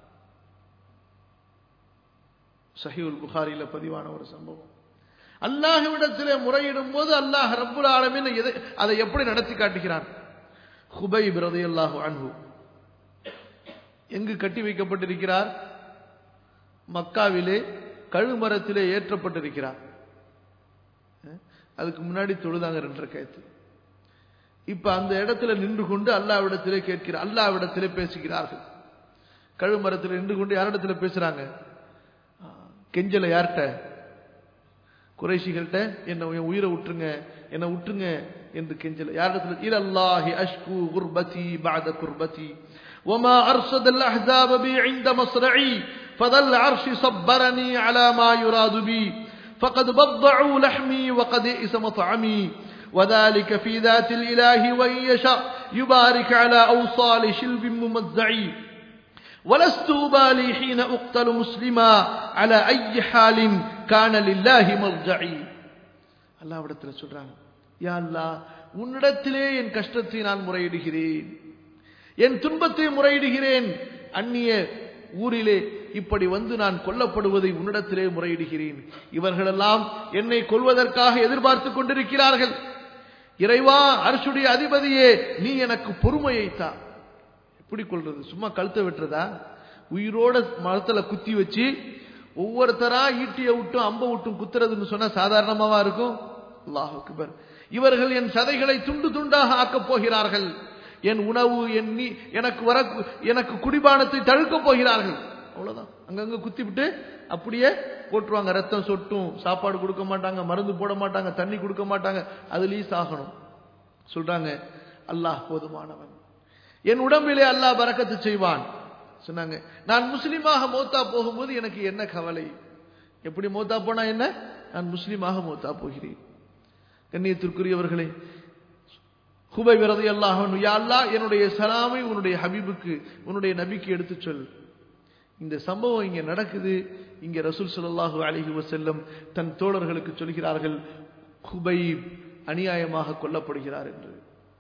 சஹிவுல் புகாரில பதிவான ஒரு சம்பவம் அல்லாஹுவிடத்திலே முறையிடும் போது அல்லாஹ் ரப்புல் ஆலமின் எதை அதை எப்படி நடத்தி காட்டுகிறான் ஹுபை பிரதி அல்லாஹு அன்பு எங்கு கட்டி வைக்கப்பட்டிருக்கிறார் மக்காவிலே கழுமரத்திலே ஏற்றப்பட்டிருக்கிறார் அதுக்கு முன்னாடி தொழுதாங்க ரெண்டரை கயத்து இப்ப அந்த இடத்துல நின்று கொண்டு அல்லாவிடத்திலே கேட்கிறார் அல்லாவிடத்திலே பேசுகிறார்கள் கழுமரத்தில் நின்று கொண்டு யாரிடத்துல பேசுறாங்க கெஞ்சல யார்கிட்ட குறைஷிகள்கிட்ட என்ன என் உயிரை விட்டுருங்க என்ன விட்டுருங்க என்று கெஞ்சல யாரிடத்துல இலல்லாஹி அஷ்கு குர்பதி பாத குர்பதி وما أرصد الأحزاب بي عند مصرعي فذا العرش صبرني على ما يراد بي فقد بضعوا لحمي وقد إئس مطعمي وذلك في ذات الإله وإن يشاء يبارك على أوصال شلب ممزعي ولست أبالي حين أقتل مسلما على أي حال كان لله مرجعي الله விடத்துல சொல்றாங்க யா அல்லாஹ் உன்னிடத்திலே என் கஷ்டத்தை நான் முறையிடுகிறேன் என் துன்பத்தை முறையிடுகிறேன் அந்நிய ஊரிலே இப்படி வந்து நான் கொல்லப்படுவதை உன்னிடத்திலே முறையிடுகிறேன் இவர்களெல்லாம் என்னை கொல்வதற்காக எதிர்பார்த்து கொண்டிருக்கிறார்கள் இறைவா அரசுடைய அதிபதியே நீ எனக்கு பொறுமையை தா எப்படி கொள்றது சும்மா கழுத்தை வெட்டுறதா உயிரோட மரத்துல குத்தி வச்சு ஒவ்வொருத்தரா ஈட்டிய விட்டும் அம்ப விட்டும் குத்துறதுன்னு சொன்னா சாதாரணமாவா இருக்கும் அல்லாஹ் அக்பர் இவர்கள் என் சதைகளை துண்டு துண்டாக ஆக்கப் போகிறார்கள் என் உணவு என் நீ எனக்கு வர எனக்கு குடிபானத்தை தடுக்கப் போகிறார்கள் அவ்வளவுதான் அங்கங்க குத்தி விட்டு அப்படியே போட்டுருவாங்க ரத்தம் சொட்டும் சாப்பாடு கொடுக்க மாட்டாங்க மருந்து போட மாட்டாங்க தண்ணி கொடுக்க மாட்டாங்க அதுலயும் சாகணும் சொல்றாங்க அல்லாஹ் போதுமானவன் என் உடம்பிலே அல்லாஹ் பறக்கத்து செய்வான் சொன்னாங்க நான் முஸ்லீமாக மௌத்தா போகும்போது எனக்கு என்ன கவலை எப்படி மௌத்தா போனா என்ன நான் முஸ்லீமாக மௌத்தா போகிறேன் கண்ணியத்திற்குரியவர்களே குபை விரதை அல்லாஹ் யா அல்லாஹ் என்னுடைய சலாமை உன்னுடைய ஹபீபுக்கு உன்னுடைய நபிக்கு எடுத்துச் சொல் இந்த சம்பவம் இங்க நடக்குது இங்க ரசூல் ஸல்லல்லாஹு அலைஹி வஸல்லம் தன் தோழர்களுக்கு சொல்கிறார்கள் குபைப் அநியாயமாக கொல்லப்படுகிறார் என்று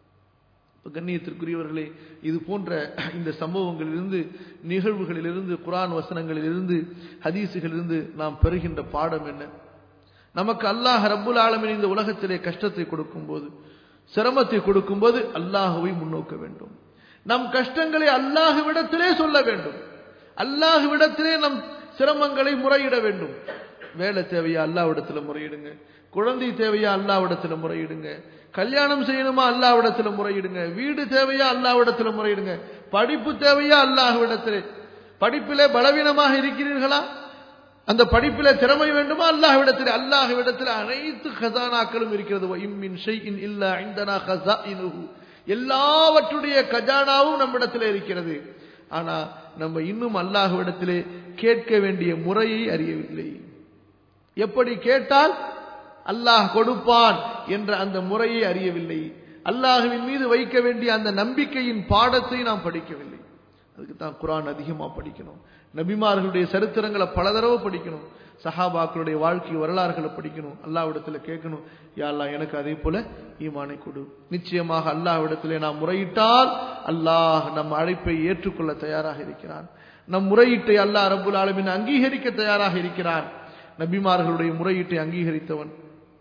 இப்ப கண்ணியத்திற்குரியவர்களே இது போன்ற இந்த சம்பவங்களிலிருந்து நிகழ்வுகளிலிருந்து குரான் வசனங்களிலிருந்து ஹதீசுகளிலிருந்து நாம் பெறுகின்ற பாடம் என்ன நமக்கு அல்லாஹ் ரப்புல் ஆலமின் இந்த உலகத்திலே கஷ்டத்தை கொடுக்கும் போது சிரமத்தை கொடுக்கும் போது அல்லாஹுவை முன்னோக்க வேண்டும் நம் கஷ்டங்களை அல்லாஹுவிடத்திலே சொல்ல வேண்டும் அல்லாஹுவிடத்திலே நம் சிரமங்களை முறையிட வேண்டும் வேலை தேவையா அல்லாவிடத்துல முறையிடுங்க குழந்தை தேவையா அல்லாவிடத்துல முறையிடுங்க கல்யாணம் செய்யணுமா அல்லாவிடத்துல முறையிடுங்க வீடு தேவையா அல்லாவிடத்துல முறையிடுங்க படிப்பு தேவையா அல்லாஹ்விடத்திலே படிப்பிலே பலவீனமாக இருக்கிறீர்களா அந்த படிப்பில திறமை வேண்டுமா அல்லாஹ்விடத்தில் அல்லாஹ்விடத்தில் அனைத்து கஜானாக்களும் இருக்கிறது இம்மின் ஷைஇன் இல்லா இந்தனா கஸாயினுஹு எல்லாவற்றுடைய கஜானாவும் நம்மிடத்தில் இருக்கிறது ஆனா நம்ம இன்னும் அல்லாஹ்விடத்திலே கேட்க வேண்டிய முறையை அறியவில்லை எப்படி கேட்டால் அல்லாஹ் கொடுப்பான் என்ற அந்த முறையை அறியவில்லை அல்லாஹுவின் மீது வைக்க வேண்டிய அந்த நம்பிக்கையின் பாடத்தை நாம் படிக்கவில்லை அதுக்கு தான் குரான் அதிகமா படிக்கணும் நபிமார்களுடைய சரித்திரங்களை பல தடவை படிக்கணும் சஹாபாக்களுடைய வாழ்க்கை வரலாறுகளை படிக்கணும் அல்லாவிடத்துல கேட்கணும் யாழ்லா எனக்கு அதே போல ஈமானை கொடு நிச்சயமாக அல்லாஹ்விடத்திலே நாம் முறையிட்டால் அல்லாஹ் நம் அழைப்பை ஏற்றுக்கொள்ள தயாராக இருக்கிறான் நம் முறையீட்டை அல்லாஹ் ரபுல் ஆலமின் அங்கீகரிக்க தயாராக இருக்கிறான் நபிமார்களுடைய முறையீட்டை அங்கீகரித்தவன்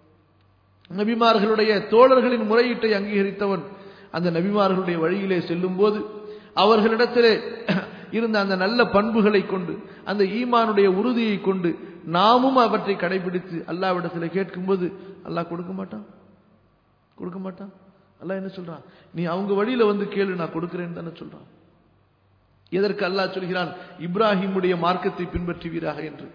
நபிமார்களுடைய தோழர்களின் முறையீட்டை அங்கீகரித்தவன் அந்த நபிமார்களுடைய வழியிலே செல்லும் போது அவர்களிடத்திலே இருந்த அந்த நல்ல பண்புகளை கொண்டு அந்த ஈமானுடைய உறுதியை கொண்டு நாமும் அவற்றை கடைபிடித்து அல்லாவிடத்தில் கேட்கும்போது அல்லாஹ் கொடுக்க மாட்டான் கொடுக்க மாட்டான் அல்லாஹ் என்ன சொல்றான் நீ அவங்க வழியில வந்து கேளு நான் கொடுக்கிறேன்னு தானே சொல்றான் எதற்கு அல்லாஹ் சொல்கிறான் இப்ராஹிமுடைய மார்க்கத்தை பின்பற்றுவீராக என்று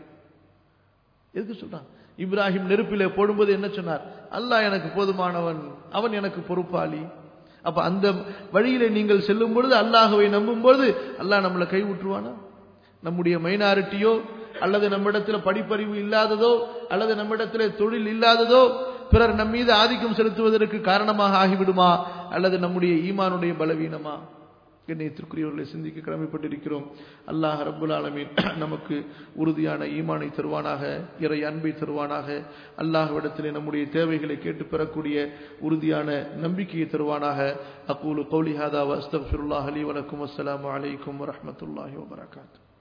எதுக்கு சொல்றான் இப்ராஹிம் நெருப்பிலே போடும்போது என்ன சொன்னார் அல்லாஹ் எனக்கு போதுமானவன் அவன் எனக்கு பொறுப்பாளி அப்ப அந்த வழியில நீங்கள் செல்லும் பொழுது அல்லாஹுவை நம்பும் பொழுது அல்லாஹ் நம்மளை கை விட்டுருவானா நம்முடைய மைனாரிட்டியோ அல்லது நம்மிடத்துல படிப்பறிவு இல்லாததோ அல்லது நம்மிடத்துல தொழில் இல்லாததோ பிறர் நம் மீது ஆதிக்கம் செலுத்துவதற்கு காரணமாக ஆகிவிடுமா அல்லது நம்முடைய ஈமானுடைய பலவீனமா கண்ணியத்திற்குரியவர்களை சிந்திக்க கடமைப்பட்டிருக்கிறோம் அல்லாஹ் ரப்புல் ஆலமீன் நமக்கு உறுதியான ஈமானை தருவானாக இறை அன்பை தருவானாக அல்லாஹ்விடத்திலே நம்முடைய தேவைகளை கேட்டு பெறக்கூடிய உறுதியான நம்பிக்கையை தருவானாக அக்கூலு கௌலி ஹாதா வஸ்தக்ஃபிருல்லாஹ் அலி வலக்கும் அஸ்ஸலாமு அலைக்கும் வரஹ்மத்துல்லாஹி வபரகாத்துஹு